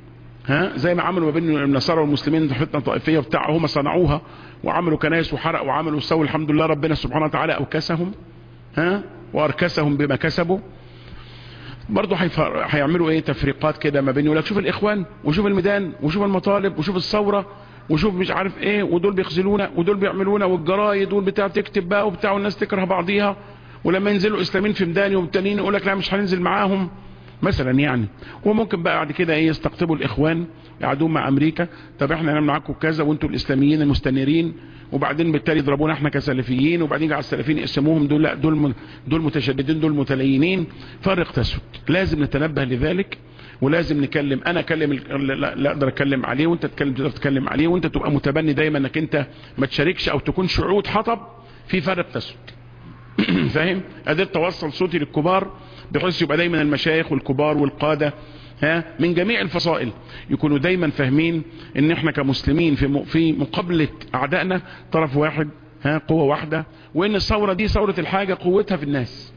ها زي ما عملوا ما بين النصارى والمسلمين فتنه طائفيه وبتاع هم صنعوها وعملوا كنائس وحرق وعملوا وسووا الحمد لله ربنا سبحانه وتعالى اوكسهم ها واركسهم بما كسبوا برضه هيعملوا ايه تفريقات كده ما بين يقول لك شوف الاخوان وشوف الميدان وشوف المطالب وشوف الثوره وشوف مش عارف ايه ودول بيخذلونا ودول بيعملونا والجرايد والبتاع تكتب بقى وبتاع والناس تكره بعضيها ولما ينزلوا اسلاميين في ميداني والتانيين يقول لك لا مش هننزل معاهم مثلا يعني وممكن بقى بعد كده ايه يستقطبوا الاخوان يقعدون مع امريكا طب احنا نعمل معاكم كذا وانتوا الاسلاميين المستنيرين وبعدين بالتالي يضربونا احنا كسلفيين وبعدين يجي على السلفيين يقسموهم دول لا دول دول متشددين دول متلينين فرق تسود لازم نتنبه لذلك ولازم نكلم انا اكلم لا, لا اقدر اتكلم عليه وانت تتكلم تقدر تتكلم عليه وانت تبقى متبني دايما انك انت ما تشاركش او تكون شعوط حطب في فرق تسود فاهم قدرت اوصل صوتي للكبار بحيث يبقى دايما المشايخ والكبار والقاده ها من جميع الفصائل يكونوا دايما فاهمين ان احنا كمسلمين في في مقابله اعدائنا طرف واحد ها قوه واحده وان الثوره دي ثوره الحاجه قوتها في الناس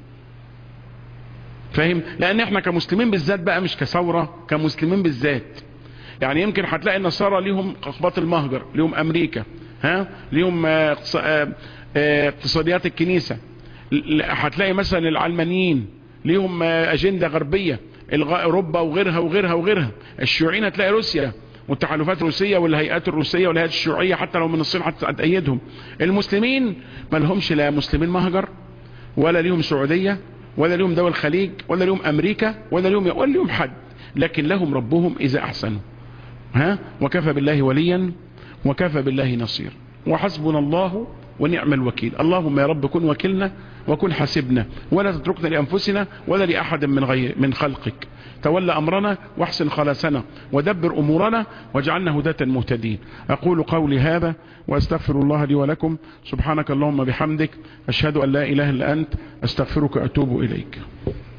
فاهم لان احنا كمسلمين بالذات بقى مش كثوره كمسلمين بالذات يعني يمكن هتلاقي النصارى ليهم اقباط المهجر ليهم امريكا ها ليهم اقتصاديات الكنيسه هتلاقي مثلا العلمانيين ليهم اجنده غربيه الغاء اوروبا وغيرها وغيرها وغيرها الشيوعيين هتلاقي روسيا والتحالفات الروسيه والهيئات الروسيه والهيئات الشيوعيه حتى لو من الصين هتأيدهم المسلمين ما لهمش لا مسلمين مهجر ولا ليهم سعوديه ولا ليهم دول الخليج ولا ليهم امريكا ولا ليهم ولا ليهم حد لكن لهم ربهم اذا احسنوا ها وكفى بالله وليا وكفى بالله نصير وحسبنا الله ونعم الوكيل اللهم يا رب كن وكيلنا وكن حسبنا ولا تتركنا لأنفسنا ولا لأحد من غير من خلقك تولى أمرنا واحسن خلاصنا ودبر أمورنا واجعلنا هداة مهتدين أقول قولي هذا وأستغفر الله لي ولكم سبحانك اللهم بحمدك أشهد أن لا إله إلا أنت أستغفرك وأتوب إليك